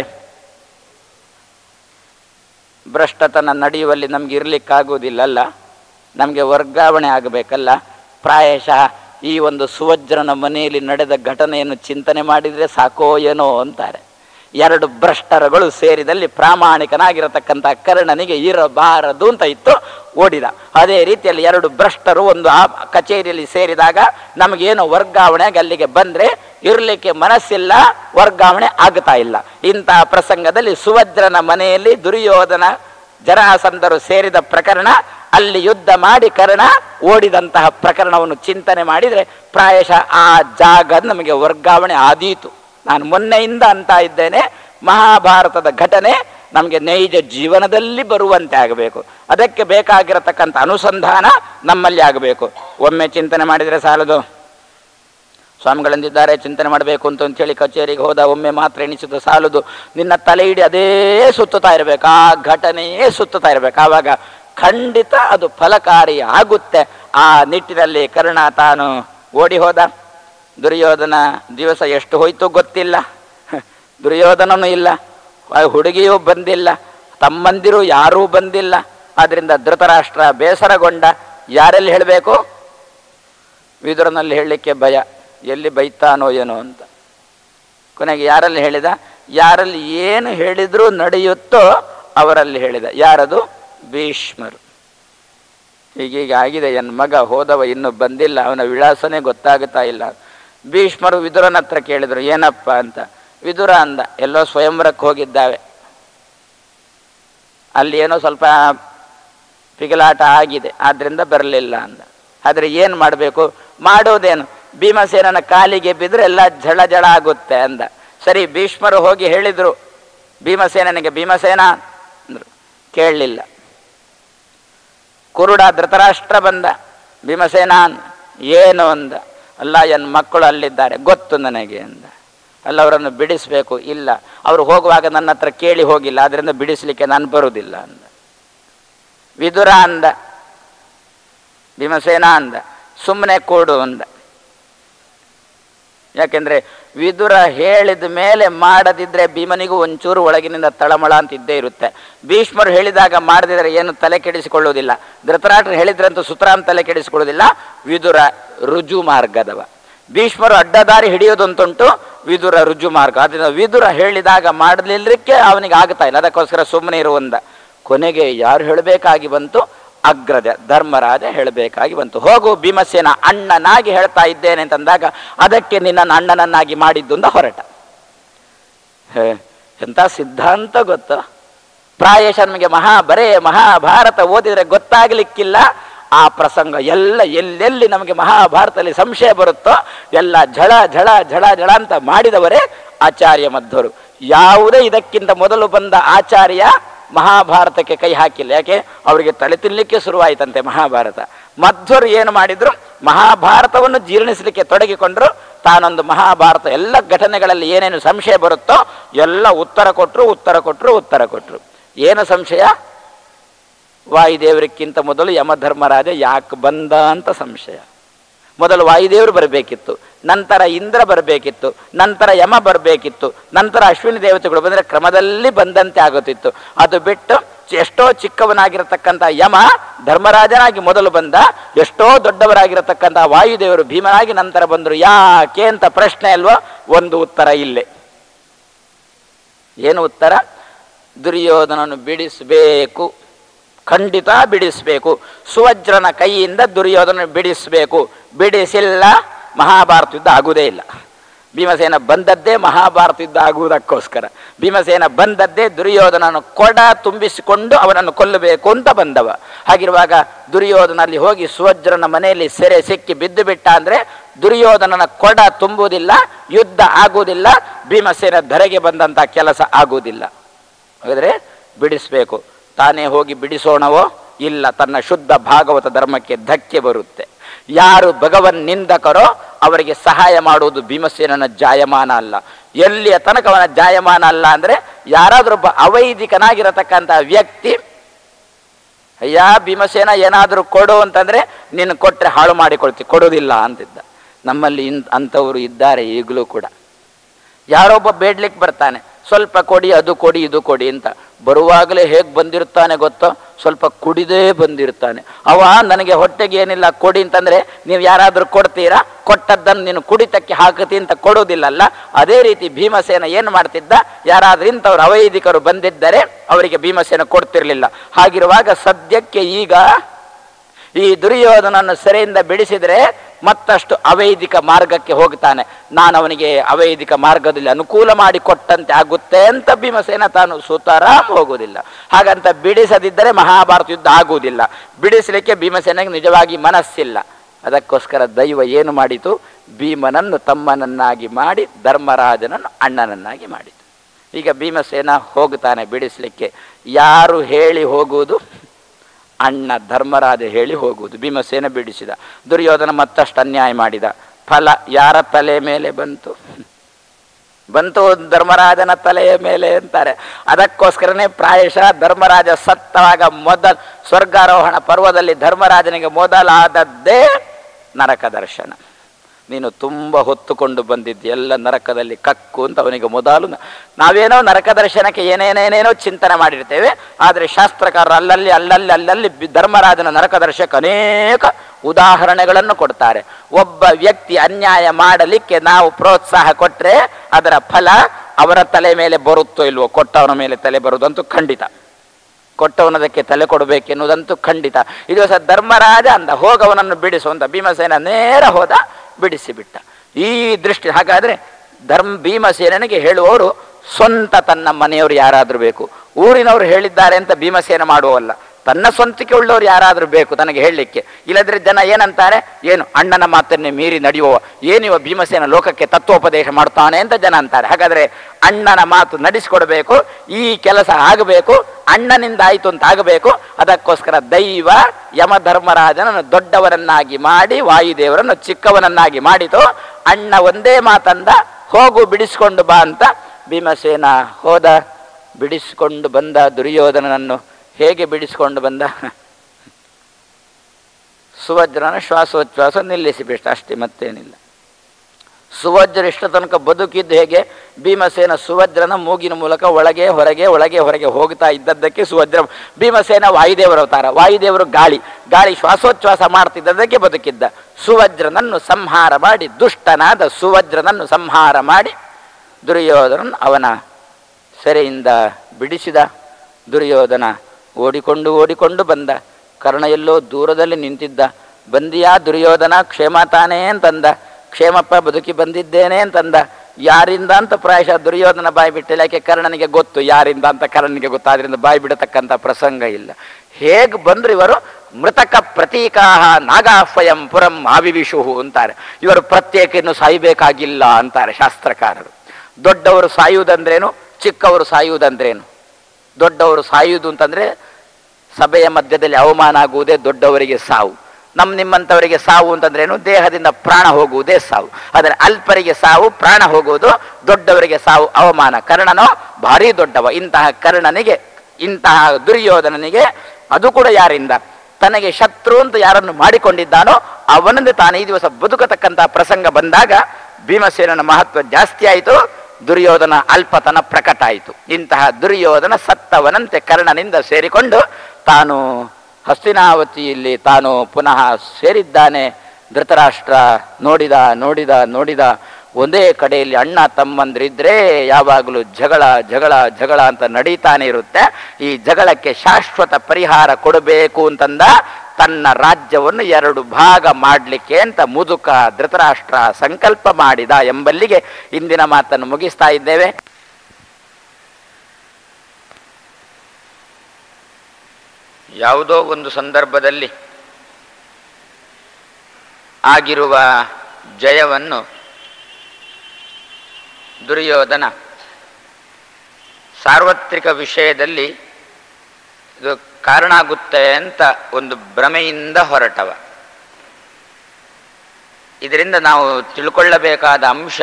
ಭ್ರಷ್ಟತನ ನಡೆಯುವಲ್ಲಿ ನಮ್ಗೆ ಇರ್ಲಿಕ್ಕಾಗುವುದಿಲ್ಲಲ್ಲ ನಮಗೆ ವರ್ಗಾವಣೆ ಆಗಬೇಕಲ್ಲ ಪ್ರಾಯಶಃ ಈ ಒಂದು ಸುವಜ್ರನ ಮನೆಯಲ್ಲಿ ನಡೆದ ಘಟನೆಯನ್ನು ಚಿಂತನೆ ಮಾಡಿದರೆ ಸಾಕೋ ಏನೋ ಅಂತಾರೆ ಎರಡು ಭ್ರಷ್ಟರುಗಳು ಸೇರಿದಲ್ಲಿ ಪ್ರಾಮಾಣಿಕನಾಗಿರತಕ್ಕಂಥ ಕರ್ಣನಿಗೆ ಇರಬಾರದು ಅಂತ ಇತ್ತು ಓಡಿದ ಅದೇ ರೀತಿಯಲ್ಲಿ ಎರಡು ಭ್ರಷ್ಟರು ಒಂದು ಆ ಕಚೇರಿಯಲ್ಲಿ ಸೇರಿದಾಗ ನಮಗೇನು ವರ್ಗಾವಣೆ ಅಲ್ಲಿಗೆ ಬಂದ್ರೆ ಇರಲಿಕ್ಕೆ ಮನಸ್ಸಿಲ್ಲ ವರ್ಗಾವಣೆ ಆಗ್ತಾ ಇಲ್ಲ ಇಂತಹ ಪ್ರಸಂಗದಲ್ಲಿ ಸುವಜ್ರನ ಮನೆಯಲ್ಲಿ ದುರ್ಯೋಧನ ಜರಾಸಂಧರು ಸೇರಿದ ಪ್ರಕರಣ ಅಲ್ಲಿ ಯುದ್ಧ ಮಾಡಿ ಕರ್ಣ ಓಡಿದಂತಹ ಪ್ರಕರಣವನ್ನು ಚಿಂತನೆ ಮಾಡಿದರೆ ಪ್ರಾಯಶಃ ಆ ಜಾಗ ನಮಗೆ ವರ್ಗಾವಣೆ ಆದೀತು ನಾನು ಮೊನ್ನೆಯಿಂದ ಅಂತ ಇದ್ದೇನೆ ಮಹಾಭಾರತದ ಘಟನೆ ನಮಗೆ ನೈಜ ಜೀವನದಲ್ಲಿ ಬರುವಂತೆ ಆಗಬೇಕು ಅದಕ್ಕೆ ಬೇಕಾಗಿರತಕ್ಕಂಥ ಅನುಸಂಧಾನ ನಮ್ಮಲ್ಲಿ ಆಗಬೇಕು ಒಮ್ಮೆ ಚಿಂತನೆ ಮಾಡಿದರೆ ಸಾಲದು ಸ್ವಾಮಿಗಳಂದಿದ್ದಾರೆ ಚಿಂತನೆ ಮಾಡಬೇಕು ಅಂತ ಹೇಳಿ ಕಚೇರಿಗೆ ಹೋದ ಒಮ್ಮೆ ಮಾತ್ರ ಎಣಿಸಿದ ಸಾಲದು ನಿನ್ನ ತಲೆ ಇಡಿ ಅದೇ ಸುತ್ತುತ್ತಾ ಇರಬೇಕು ಆ ಘಟನೆಯೇ ಸುತ್ತುತ್ತಾ ಇರಬೇಕು ಆವಾಗ ಖಂಡಿತ ಅದು ಫಲಕಾರಿ ಆಗುತ್ತೆ ಆ ನಿಟ್ಟಿನಲ್ಲಿ ಕರ್ಣ ತಾನು ಓಡಿ ಹೋದ ದುರ್ಯೋಧನ ದಿವಸ ಎಷ್ಟು ಹೋಯ್ತು ಗೊತ್ತಿಲ್ಲ ದುರ್ಯೋಧನನೂ ಇಲ್ಲ ಆ ಹುಡುಗಿಯೂ ಬಂದಿಲ್ಲ ತಮ್ಮಂದಿರು ಯಾರೂ ಬಂದಿಲ್ಲ ಆದ್ರಿಂದ ಧೃತರಾಷ್ಟ್ರ ಬೇಸರಗೊಂಡ ಯಾರಲ್ಲಿ ಹೇಳಬೇಕು ವಿದುರನಲ್ಲಿ ಹೇಳಲಿಕ್ಕೆ ಭಯ ಎಲ್ಲಿ ಬೈತಾನೋ ಏನೋ ಅಂತ ಕೊನೆಗೆ ಯಾರಲ್ಲಿ ಹೇಳಿದ ಯಾರಲ್ಲಿ ಏನು ಹೇಳಿದ್ರೂ ನಡೆಯುತ್ತೋ ಅವರಲ್ಲಿ ಹೇಳಿದ ಯಾರದು ಭೀಷ್ಮರು ಹೀಗೀಗ ಆಗಿದೆ ಎನ್ ಮಗ ಹೋದವ ಇನ್ನೂ ಬಂದಿಲ್ಲ ಅವನ ವಿಳಾಸನೇ ಗೊತ್ತಾಗುತ್ತಾ ಇಲ್ಲ ಭೀಷ್ಮರು ವಿದುರನ ಹತ್ರ ಕೇಳಿದ್ರು ಏನಪ್ಪ ಅಂತ ವಿದುರ ಅಂದ ಎಲ್ಲೋ ಸ್ವಯಂವರಕ್ಕೆ ಹೋಗಿದ್ದಾವೆ ಅಲ್ಲಿ ಏನೋ ಸ್ವಲ್ಪ ಪಿಗಲಾಟ ಆಗಿದೆ ಆದ್ರಿಂದ ಬರಲಿಲ್ಲ ಅಂದ ಆದರೆ ಏನು ಮಾಡಬೇಕು ಮಾಡೋದೇನು ಭೀಮಸೇನನ ಕಾಲಿಗೆ ಬಿದ್ದರೆ ಎಲ್ಲ ಜಳ ಜಳ ಆಗುತ್ತೆ ಅಂದ ಸರಿ ಭೀಷ್ಮರು ಹೋಗಿ ಹೇಳಿದ್ರು ಭೀಮಸೇನನಿಗೆ ಭೀಮಸೇನ ಅಂದ್ರು ಕೇಳಲಿಲ್ಲ ಕುರುಡ ಧೃತರಾಷ್ಟ್ರ ಬಂದ ಭೀಮಸೇನ ಅಂದ ಏನು ಅಂದ ಅಲ್ಲ ಎನ್ ಮಕ್ಕಳು ಅಲ್ಲಿದ್ದಾರೆ ಗೊತ್ತು ನನಗೆ ಅಂದ ಅಲ್ಲ ಅವರನ್ನು ಬಿಡಿಸ್ಬೇಕು ಇಲ್ಲ ಅವರು ಹೋಗುವಾಗ ನನ್ನ ಹತ್ರ ಕೇಳಿ ಹೋಗಿಲ್ಲ ಅದರಿಂದ ಬಿಡಿಸ್ಲಿಕ್ಕೆ ನಾನು ಬರುವುದಿಲ್ಲ ಅಂದ ವಿದುರ ಅಂದ ಭೀಮಸೇನ ಅಂದ ಸುಮ್ಮನೆ ಕೂಡು ಅಂದ ಯಾಕೆಂದ್ರೆ ವಿದುರ ಹೇಳಿದ ಮೇಲೆ ಮಾಡದಿದ್ರೆ ಭೀಮನಿಗೂ ಒಂಚೂರು ಒಳಗಿನಿಂದ ತಳಮಳ ಅಂತ ಇದ್ದೇ ಇರುತ್ತೆ ಭೀಷ್ಮರು ಹೇಳಿದಾಗ ಮಾಡದಿದ್ರೆ ಏನು ತಲೆ ಕೆಡಿಸಿಕೊಳ್ಳುವುದಿಲ್ಲ ಧೃತರಾಷ್ಟ್ರ ಹೇಳಿದ್ರಂತೂ ಸುತರಾಮ್ ತಲೆ ಕೆಡಿಸಿಕೊಳ್ಳುವುದಿಲ್ಲ ವಿದುರ ರುಜು ಮಾರ್ಗದವ ಭೀಷ್ಮರು ಅಡ್ಡದಾರಿ ಹಿಡಿಯೋದು ಅಂತುಂಟು ವಿದುರ ರುಜು ಮಾರ್ಗ ಅದರಿಂದ ವಿದುರ ಹೇಳಿದಾಗ ಮಾಡಲಿಲ್ಲಕ್ಕೆ ಅವನಿಗೆ ಆಗ್ತಾ ಇಲ್ಲ ಅದಕ್ಕೋಸ್ಕರ ಸುಮ್ಮನೆ ಇರುವಂದ ಕೊನೆಗೆ ಯಾರು ಹೇಳಬೇಕಾಗಿ ಬಂತು ಅಗ್ರಜ ಧರ್ಮರಾಜ ಹೇಳಬೇಕಾಗಿ ಬಂತು ಹೋಗು ಭೀಮಸೇನ ಅಣ್ಣನಾಗಿ ಹೇಳ್ತಾ ಇದ್ದೇನೆ ಅಂತಂದಾಗ ಅದಕ್ಕೆ ನಿನ್ನನ್ನು ಅಣ್ಣನನ್ನಾಗಿ ಮಾಡಿದ್ದು ಅಂತ ಹೊರಟ ಹೇ, ಎಂಥ ಸಿದ್ಧಾಂತ ಗೊತ್ತು ಪ್ರಾಯಶಃ ನಮಗೆ ಮಹಾ ಬರೇ ಮಹಾಭಾರತ ಓದಿದ್ರೆ ಗೊತ್ತಾಗ್ಲಿಕ್ಕಿಲ್ಲ ಆ ಪ್ರಸಂಗ ಎಲ್ಲ ಎಲ್ಲೆಲ್ಲಿ ನಮಗೆ ಮಹಾಭಾರತದಲ್ಲಿ ಸಂಶಯ ಬರುತ್ತೋ ಎಲ್ಲ ಝಳ ಝಳ ಝಳ ಝಳ ಅಂತ ಮಾಡಿದವರೇ ಆಚಾರ್ಯ ಮಧ್ವರು ಯಾವುದೇ ಇದಕ್ಕಿಂತ ಮೊದಲು ಬಂದ ಆಚಾರ್ಯ ಮಹಾಭಾರತಕ್ಕೆ ಕೈ ಹಾಕಿಲ್ಲ ಯಾಕೆ ಅವರಿಗೆ ತಲೆ ತಿನ್ನಲಿಕ್ಕೆ ಶುರುವಾಯಿತಂತೆ ಮಹಾಭಾರತ ಮಧ್ವರು ಏನು ಮಾಡಿದ್ರು ಮಹಾಭಾರತವನ್ನು ಜೀರ್ಣಿಸಲಿಕ್ಕೆ ತೊಡಗಿಕೊಂಡ್ರು ತಾನೊಂದು ಮಹಾಭಾರತ ಎಲ್ಲ ಘಟನೆಗಳಲ್ಲಿ ಏನೇನು ಸಂಶಯ ಬರುತ್ತೋ ಎಲ್ಲ ಉತ್ತರ ಕೊಟ್ಟರು ಉತ್ತರ ಕೊಟ್ಟರು ಉತ್ತರ ಕೊಟ್ಟರು ಏನು ಸಂಶಯ ವಾಯುದೇವರಿಕ್ಕಿಂತ ಮೊದಲು ಯಮಧರ್ಮರಾಜ ಯಾಕೆ ಬಂದ ಅಂತ ಸಂಶಯ ಮೊದಲು ವಾಯುದೇವರು ಬರಬೇಕಿತ್ತು ನಂತರ ಇಂದ್ರ ಬರಬೇಕಿತ್ತು ನಂತರ ಯಮ ಬರಬೇಕಿತ್ತು ನಂತರ ಅಶ್ವಿನಿ ದೇವತೆಗಳು ಬಂದರೆ ಕ್ರಮದಲ್ಲಿ ಬಂದಂತೆ ಆಗುತ್ತಿತ್ತು ಅದು ಬಿಟ್ಟು ಎಷ್ಟೋ ಚಿಕ್ಕವನಾಗಿರತಕ್ಕಂಥ ಯಮ ಧರ್ಮರಾಜನಾಗಿ ಮೊದಲು ಬಂದ ಎಷ್ಟೋ ದೊಡ್ಡವರಾಗಿರತಕ್ಕಂಥ ವಾಯುದೇವರು ಭೀಮನಾಗಿ ನಂತರ ಬಂದರು ಯಾಕೆ ಅಂತ ಪ್ರಶ್ನೆ ಅಲ್ವೋ ಒಂದು ಉತ್ತರ ಇಲ್ಲೇ ಏನು ಉತ್ತರ ದುರ್ಯೋಧನನು ಬಿಡಿಸಬೇಕು ಖಂಡಿತ ಬಿಡಿಸಬೇಕು ಸುವಜ್ರನ ಕೈಯಿಂದ ದುರ್ಯೋಧನ ಬಿಡಿಸಬೇಕು ಬಿಡಿಸಿಲ್ಲ ಮಹಾಭಾರತ ಯುದ್ಧ ಆಗುವುದೇ ಇಲ್ಲ ಭೀಮಸೇನ ಬಂದದ್ದೇ ಮಹಾಭಾರತ ಯುದ್ಧ ಆಗುವುದಕ್ಕೋಸ್ಕರ ಭೀಮಸೇನ ಬಂದದ್ದೇ ದುರ್ಯೋಧನನು ಕೊಡ ತುಂಬಿಸಿಕೊಂಡು ಅವನನ್ನು ಕೊಲ್ಲಬೇಕು ಅಂತ ಬಂದವ ಹಾಗಿರುವಾಗ ದುರ್ಯೋಧನಲ್ಲಿ ಹೋಗಿ ಸುವಜ್ರನ ಮನೆಯಲ್ಲಿ ಸೆರೆ ಸಿಕ್ಕಿ ಬಿದ್ದು ಬಿಟ್ಟ ಅಂದ್ರೆ ದುರ್ಯೋಧನನ ಕೊಡ ತುಂಬುವುದಿಲ್ಲ ಯುದ್ಧ ಆಗುವುದಿಲ್ಲ ಭೀಮಸೇನ ಧರೆಗೆ ಬಂದಂಥ ಕೆಲಸ ಆಗುವುದಿಲ್ಲ ಹಾಗಾದರೆ ಬಿಡಿಸಬೇಕು ತಾನೇ ಹೋಗಿ ಬಿಡಿಸೋಣವೋ ಇಲ್ಲ ತನ್ನ ಶುದ್ಧ ಭಾಗವತ ಧರ್ಮಕ್ಕೆ ಧಕ್ಕೆ ಬರುತ್ತೆ ಯಾರು ಭಗವನ್ ನಿಂದಕರೋ ಅವರಿಗೆ ಸಹಾಯ ಮಾಡುವುದು ಭೀಮಸೇನನ ಜಾಯಮಾನ ಅಲ್ಲ ಎಲ್ಲಿಯ ತನಕ ಅವನ ಜಾಯಮಾನ ಅಲ್ಲ ಅಂದರೆ ಯಾರಾದ್ರೊಬ್ಬ ಅವೈದಿಕನಾಗಿರತಕ್ಕಂಥ ವ್ಯಕ್ತಿ ಅಯ್ಯ ಭೀಮಸೇನ ಏನಾದರೂ ಕೊಡು ಅಂತಂದ್ರೆ ನೀನು ಕೊಟ್ಟರೆ ಹಾಳು ಮಾಡಿಕೊಳ್ತಿ ಕೊಡೋದಿಲ್ಲ ಅಂತಿದ್ದ ನಮ್ಮಲ್ಲಿ ಇನ್ ಅಂಥವರು ಇದ್ದಾರೆ ಈಗಲೂ ಕೂಡ ಯಾರೊಬ್ಬ ಬೇಡ್ಲಿಕ್ಕೆ ಬರ್ತಾನೆ ಸ್ವಲ್ಪ ಕೊಡಿ ಅದು ಕೊಡಿ ಇದು ಕೊಡಿ ಅಂತ ಬರುವಾಗಲೇ ಹೇಗೆ ಬಂದಿರ್ತಾನೆ ಗೊತ್ತೋ ಸ್ವಲ್ಪ ಕುಡಿದೇ ಬಂದಿರ್ತಾನೆ ಅವ ನನಗೆ ಹೊಟ್ಟೆಗೆ ಏನಿಲ್ಲ ಕೊಡಿ ಅಂತಂದ್ರೆ ನೀವು ಯಾರಾದರೂ ಕೊಡ್ತೀರಾ ಕೊಟ್ಟದ್ದನ್ನು ನೀನು ಕುಡಿತಕ್ಕೆ ಹಾಕತಿ ಅಂತ ಕೊಡೋದಿಲ್ಲಲ್ಲ ಅದೇ ರೀತಿ ಭೀಮಸೇನ ಏನು ಮಾಡ್ತಿದ್ದ ಯಾರಾದ್ರೂ ಇಂಥವ್ರು ಅವೈದಿಕರು ಬಂದಿದ್ದರೆ ಅವರಿಗೆ ಭೀಮಸೇನ ಕೊಡ್ತಿರ್ಲಿಲ್ಲ ಹಾಗಿರುವಾಗ ಸದ್ಯಕ್ಕೆ ಈಗ ಈ ದುರ್ಯೋಧನನ್ನು ಸೆರೆಯಿಂದ ಬಿಡಿಸಿದರೆ ಮತ್ತಷ್ಟು ಅವೈದಿಕ ಮಾರ್ಗಕ್ಕೆ ಹೋಗ್ತಾನೆ ನಾನು ಅವನಿಗೆ ಅವೈದಿಕ ಮಾರ್ಗದಲ್ಲಿ ಅನುಕೂಲ ಮಾಡಿ ಕೊಟ್ಟಂತೆ ಆಗುತ್ತೆ ಅಂತ ಭೀಮಸೇನ ತಾನು ಸುತರಾಮ್ ಹೋಗುವುದಿಲ್ಲ ಹಾಗಂತ ಬಿಡಿಸದಿದ್ದರೆ ಮಹಾಭಾರತ ಯುದ್ಧ ಆಗುವುದಿಲ್ಲ ಬಿಡಿಸಲಿಕ್ಕೆ ಭೀಮಸೇನಿಗೆ ನಿಜವಾಗಿ ಮನಸ್ಸಿಲ್ಲ ಅದಕ್ಕೋಸ್ಕರ ದೈವ ಏನು ಮಾಡಿತು ಭೀಮನನ್ನು ತಮ್ಮನನ್ನಾಗಿ ಮಾಡಿ ಧರ್ಮರಾಜನನ್ನು ಅಣ್ಣನನ್ನಾಗಿ ಮಾಡಿತು ಈಗ ಭೀಮಸೇನ ಹೋಗ್ತಾನೆ ಬಿಡಿಸಲಿಕ್ಕೆ ಯಾರು ಹೇಳಿ ಹೋಗುವುದು ಅಣ್ಣ ಧರ್ಮರಾಜ ಹೇಳಿ ಹೋಗುವುದು ಭೀಮಸೇನ ಬಿಡಿಸಿದ ದುರ್ಯೋಧನ ಮತ್ತಷ್ಟು ಅನ್ಯಾಯ ಮಾಡಿದ ಫಲ ಯಾರ ತಲೆ ಮೇಲೆ ಬಂತು ಬಂತು ಧರ್ಮರಾಜನ ತಲೆಯ ಮೇಲೆ ಅಂತಾರೆ ಅದಕ್ಕೋಸ್ಕರನೇ ಪ್ರಾಯಶಃ ಧರ್ಮರಾಜ ಸತ್ತವಾಗ ಮೊದಲ ಸ್ವರ್ಗಾರೋಹಣ ಪರ್ವದಲ್ಲಿ ಧರ್ಮರಾಜನಿಗೆ ಮೊದಲಾದದ್ದೇ ನರಕ ದರ್ಶನ ನೀನು ತುಂಬ ಹೊತ್ತುಕೊಂಡು ಬಂದಿದ್ದು ಎಲ್ಲ ನರಕದಲ್ಲಿ ಕಕ್ಕು ಅಂತ ಅವನಿಗೆ ಮೊದಲು ನ- ನಾವೇನೋ ನರಕ ದರ್ಶನಕ್ಕೆ ಏನೇನೇನೇನೋ ಚಿಂತನೆ ಮಾಡಿರ್ತೇವೆ ಆದರೆ ಶಾಸ್ತ್ರಕಾರರು ಅಲ್ಲಲ್ಲಿ ಅಲ್ಲಲ್ಲಿ ಅಲ್ಲಲ್ಲಿ ಬಿ- ಧರ್ಮರಾಜನ ನರಕ ದರ್ಶಕ ಅನೇಕ ಉದಾಹರಣೆಗಳನ್ನು ಕೊಡ್ತಾರೆ ಒಬ್ಬ ವ್ಯಕ್ತಿ ಅನ್ಯಾಯ ಮಾಡಲಿಕ್ಕೆ ನಾವು ಪ್ರೋತ್ಸಾಹ ಕೊಟ್ಟರೆ ಅದರ ಫಲ ಅವರ ತಲೆ ಮೇಲೆ ಬರುತ್ತೋ ಇಲ್ವೋ ಕೊಟ್ಟವನ ಮೇಲೆ ತಲೆ ಬರುವುದಂತೂ ಖಂಡಿತ ಕೊಟ್ಟವನದಕ್ಕೆ ತಲೆ ಕೊಡಬೇಕೆನ್ನುವುದಂತೂ ಖಂಡಿತ ಇದು ಸಹ ಧರ್ಮರಾಜ ಅಂದ ಹೋಗವನನ್ನು ಬಿಡಿಸುವಂತ ಭೀಮಸೇನ ನೇರ ಹೋದ ಬಿಡಿಸಿಬಿಟ್ಟ ಈ ದೃಷ್ಟಿ ಹಾಗಾದ್ರೆ ಧರ್ಮ ಭೀಮಸೇನನಿಗೆ ಹೇಳುವವರು ಸ್ವಂತ ತನ್ನ ಮನೆಯವರು ಯಾರಾದರೂ ಬೇಕು ಊರಿನವರು ಹೇಳಿದ್ದಾರೆ ಅಂತ ಭೀಮಸೇನ ಮಾಡುವಲ್ಲ ತನ್ನ ಸ್ವಂತಕ್ಕೆ ಉಳ್ಳವರು ಯಾರಾದರೂ ಬೇಕು ತನಗೆ ಹೇಳಲಿಕ್ಕೆ ಇಲ್ಲದ್ರೆ ಜನ ಏನಂತಾರೆ ಏನು ಅಣ್ಣನ ಮಾತನ್ನೇ ಮೀರಿ ನಡೆಯುವ ಏನಿವ ಭೀಮಸೇನ ಲೋಕಕ್ಕೆ ತತ್ವೋಪದೇಶ ಮಾಡ್ತಾನೆ ಅಂತ ಜನ ಅಂತಾರೆ ಹಾಗಾದ್ರೆ ಅಣ್ಣನ ಮಾತು ನಡೆಸಿಕೊಡ್ಬೇಕು ಈ ಕೆಲಸ ಆಗಬೇಕು ಅಣ್ಣನಿಂದ ಆಯಿತು ಅಂತ ಆಗಬೇಕು ಅದಕ್ಕೋಸ್ಕರ ದೈವ ಯಮಧರ್ಮರಾಜನನ್ನು ದೊಡ್ಡವರನ್ನಾಗಿ ಮಾಡಿ ವಾಯುದೇವರನ್ನು ಚಿಕ್ಕವನನ್ನಾಗಿ ಮಾಡಿತು ಅಣ್ಣ ಒಂದೇ ಮಾತಂದ ಹೋಗು ಬಿಡಿಸ್ಕೊಂಡು ಬಾ ಅಂತ ಭೀಮಸೇನ ಹೋದ ಬಿಡಿಸಿಕೊಂಡು ಬಂದ ದುರ್ಯೋಧನನನ್ನು ಹೇಗೆ ಬಿಡಿಸಿಕೊಂಡು ಬಂದ ಸುವಜ್ರನ ಶ್ವಾಸೋಚ್ಛ್ವಾಸ ನಿಲ್ಲಿಸಿಬಿಟ್ಟ ಅಷ್ಟೇ ಮತ್ತೇನಿಲ್ಲ ಸುವಜ್ರ ಇಷ್ಟ ತನಕ ಬದುಕಿದ್ದು ಹೇಗೆ ಭೀಮಸೇನ ಸುವಜ್ರನ ಮೂಗಿನ ಮೂಲಕ ಒಳಗೆ ಹೊರಗೆ ಒಳಗೆ ಹೊರಗೆ ಹೋಗ್ತಾ ಇದ್ದದ್ದಕ್ಕೆ ಸುವಜ್ರ ಭೀಮಸೇನ ವಾಯುದೇವರ ಅವತಾರ ವಾಯುದೇವರು ಗಾಳಿ ಗಾಳಿ ಶ್ವಾಸೋಚ್ಛ್ವಾಸ ಮಾಡ್ತಿದ್ದದಕ್ಕೆ ಬದುಕಿದ್ದ ಸುವಜ್ರನನ್ನು ಸಂಹಾರ ಮಾಡಿ ದುಷ್ಟನಾದ ಸುವಜ್ರನನ್ನು ಸಂಹಾರ ಮಾಡಿ ದುರ್ಯೋಧನನ್ ಅವನ ಸೆರೆಯಿಂದ ಬಿಡಿಸಿದ ದುರ್ಯೋಧನ ಓಡಿಕೊಂಡು ಓಡಿಕೊಂಡು ಬಂದ ಕರ್ಣ ಎಲ್ಲೋ ದೂರದಲ್ಲಿ ನಿಂತಿದ್ದ ಬಂದಿಯಾ ದುರ್ಯೋಧನ ಕ್ಷೇಮ ತಾನೇ ಅಂತಂದ ಕ್ಷೇಮಪ್ಪ ಬದುಕಿ ಬಂದಿದ್ದೇನೆ ಅಂತಂದ ಯಾರಿಂದ ಅಂತ ಪ್ರಾಯಶಃ ದುರ್ಯೋಧನ ಬಾಯಿ ಬಿಟ್ಟಿಲ್ಲ ಯಾಕೆ ಕರ್ಣನಿಗೆ ಗೊತ್ತು ಯಾರಿಂದ ಅಂತ ಕರ್ಣನಿಗೆ ಗೊತ್ತು ಆದ್ರಿಂದ ಬಾಯಿ ಬಿಡತಕ್ಕಂಥ ಪ್ರಸಂಗ ಇಲ್ಲ ಹೇಗೆ ಬಂದ್ರು ಇವರು ಮೃತಕ ಪ್ರತೀಕಾಹ ನಾಗಾಫಯಂ ಪುರಂ ಆವಿವಿಷುಹು ಅಂತಾರೆ ಇವರು ಪ್ರತ್ಯೇಕ ಇನ್ನು ಸಾಯಬೇಕಾಗಿಲ್ಲ ಅಂತಾರೆ ಶಾಸ್ತ್ರಕಾರರು ದೊಡ್ಡವರು ಸಾಯುವುದಂದ್ರೇನು ಚಿಕ್ಕವರು ಸಾಯುವುದಂದ್ರೇನು ದೊಡ್ಡವರು ಸಾಯುವುದು ಅಂತಂದ್ರೆ ಸಭೆಯ ಮಧ್ಯದಲ್ಲಿ ಅವಮಾನ ಆಗುವುದೇ ದೊಡ್ಡವರಿಗೆ ಸಾವು ನಮ್ಮ ನಿಮ್ಮಂಥವರಿಗೆ ಸಾವು ಅಂತಂದ್ರೇನು ದೇಹದಿಂದ ಪ್ರಾಣ ಹೋಗುವುದೇ ಸಾವು ಆದರೆ ಅಲ್ಪರಿಗೆ ಸಾವು ಪ್ರಾಣ ಹೋಗುವುದು ದೊಡ್ಡವರಿಗೆ ಸಾವು ಅವಮಾನ ಕರ್ಣನೋ ಭಾರಿ ದೊಡ್ಡವ ಇಂತಹ ಕರ್ಣನಿಗೆ ಇಂತಹ ದುರ್ಯೋಧನನಿಗೆ ಅದು ಕೂಡ ಯಾರಿಂದ ತನಗೆ ಶತ್ರು ಅಂತ ಯಾರನ್ನು ಮಾಡಿಕೊಂಡಿದ್ದಾನೋ ಅವನಂದು ತಾನು ಈ ದಿವಸ ಬದುಕತಕ್ಕಂತಹ ಪ್ರಸಂಗ ಬಂದಾಗ ಭೀಮಸೇನನ ಮಹತ್ವ ಜಾಸ್ತಿ ಆಯಿತು ದುರ್ಯೋಧನ ಅಲ್ಪತನ ಪ್ರಕಟ ಆಯಿತು ಇಂತಹ ದುರ್ಯೋಧನ ಸತ್ತವನಂತೆ ಕರ್ಣನಿಂದ ಸೇರಿಕೊಂಡು ತಾನು ಹಸ್ತಿನಾವತಿಯಲ್ಲಿ ತಾನು ಪುನಃ ಸೇರಿದ್ದಾನೆ ಧೃತರಾಷ್ಟ್ರ ನೋಡಿದ ನೋಡಿದ ನೋಡಿದ ಒಂದೇ ಕಡೆಯಲ್ಲಿ ಅಣ್ಣ ತಮ್ಮಂದ್ರಿದ್ರೆ ಯಾವಾಗಲೂ ಜಗಳ ಜಗಳ ಜಗಳ ಅಂತ ನಡೀತಾನೆ ಇರುತ್ತೆ ಈ ಜಗಳಕ್ಕೆ ಶಾಶ್ವತ ಪರಿಹಾರ ಕೊಡಬೇಕು ಅಂತಂದ ತನ್ನ ರಾಜ್ಯವನ್ನು ಎರಡು ಭಾಗ ಮಾಡಲಿಕ್ಕೆ ಅಂತ ಮುದುಕ ಧೃತರಾಷ್ಟ್ರ ಸಂಕಲ್ಪ ಮಾಡಿದ ಎಂಬಲ್ಲಿಗೆ ಇಂದಿನ ಮಾತನ್ನು ಮುಗಿಸ್ತಾ ಇದ್ದೇವೆ ಯಾವುದೋ ಒಂದು ಸಂದರ್ಭದಲ್ಲಿ ಆಗಿರುವ ಜಯವನ್ನು ದುರ್ಯೋಧನ ಸಾರ್ವತ್ರಿಕ ವಿಷಯದಲ್ಲಿ ಇದು ಕಾರಣ ಆಗುತ್ತೆ ಅಂತ ಒಂದು ಭ್ರಮೆಯಿಂದ ಹೊರಟವ ಇದರಿಂದ ನಾವು ತಿಳ್ಕೊಳ್ಳಬೇಕಾದ ಅಂಶ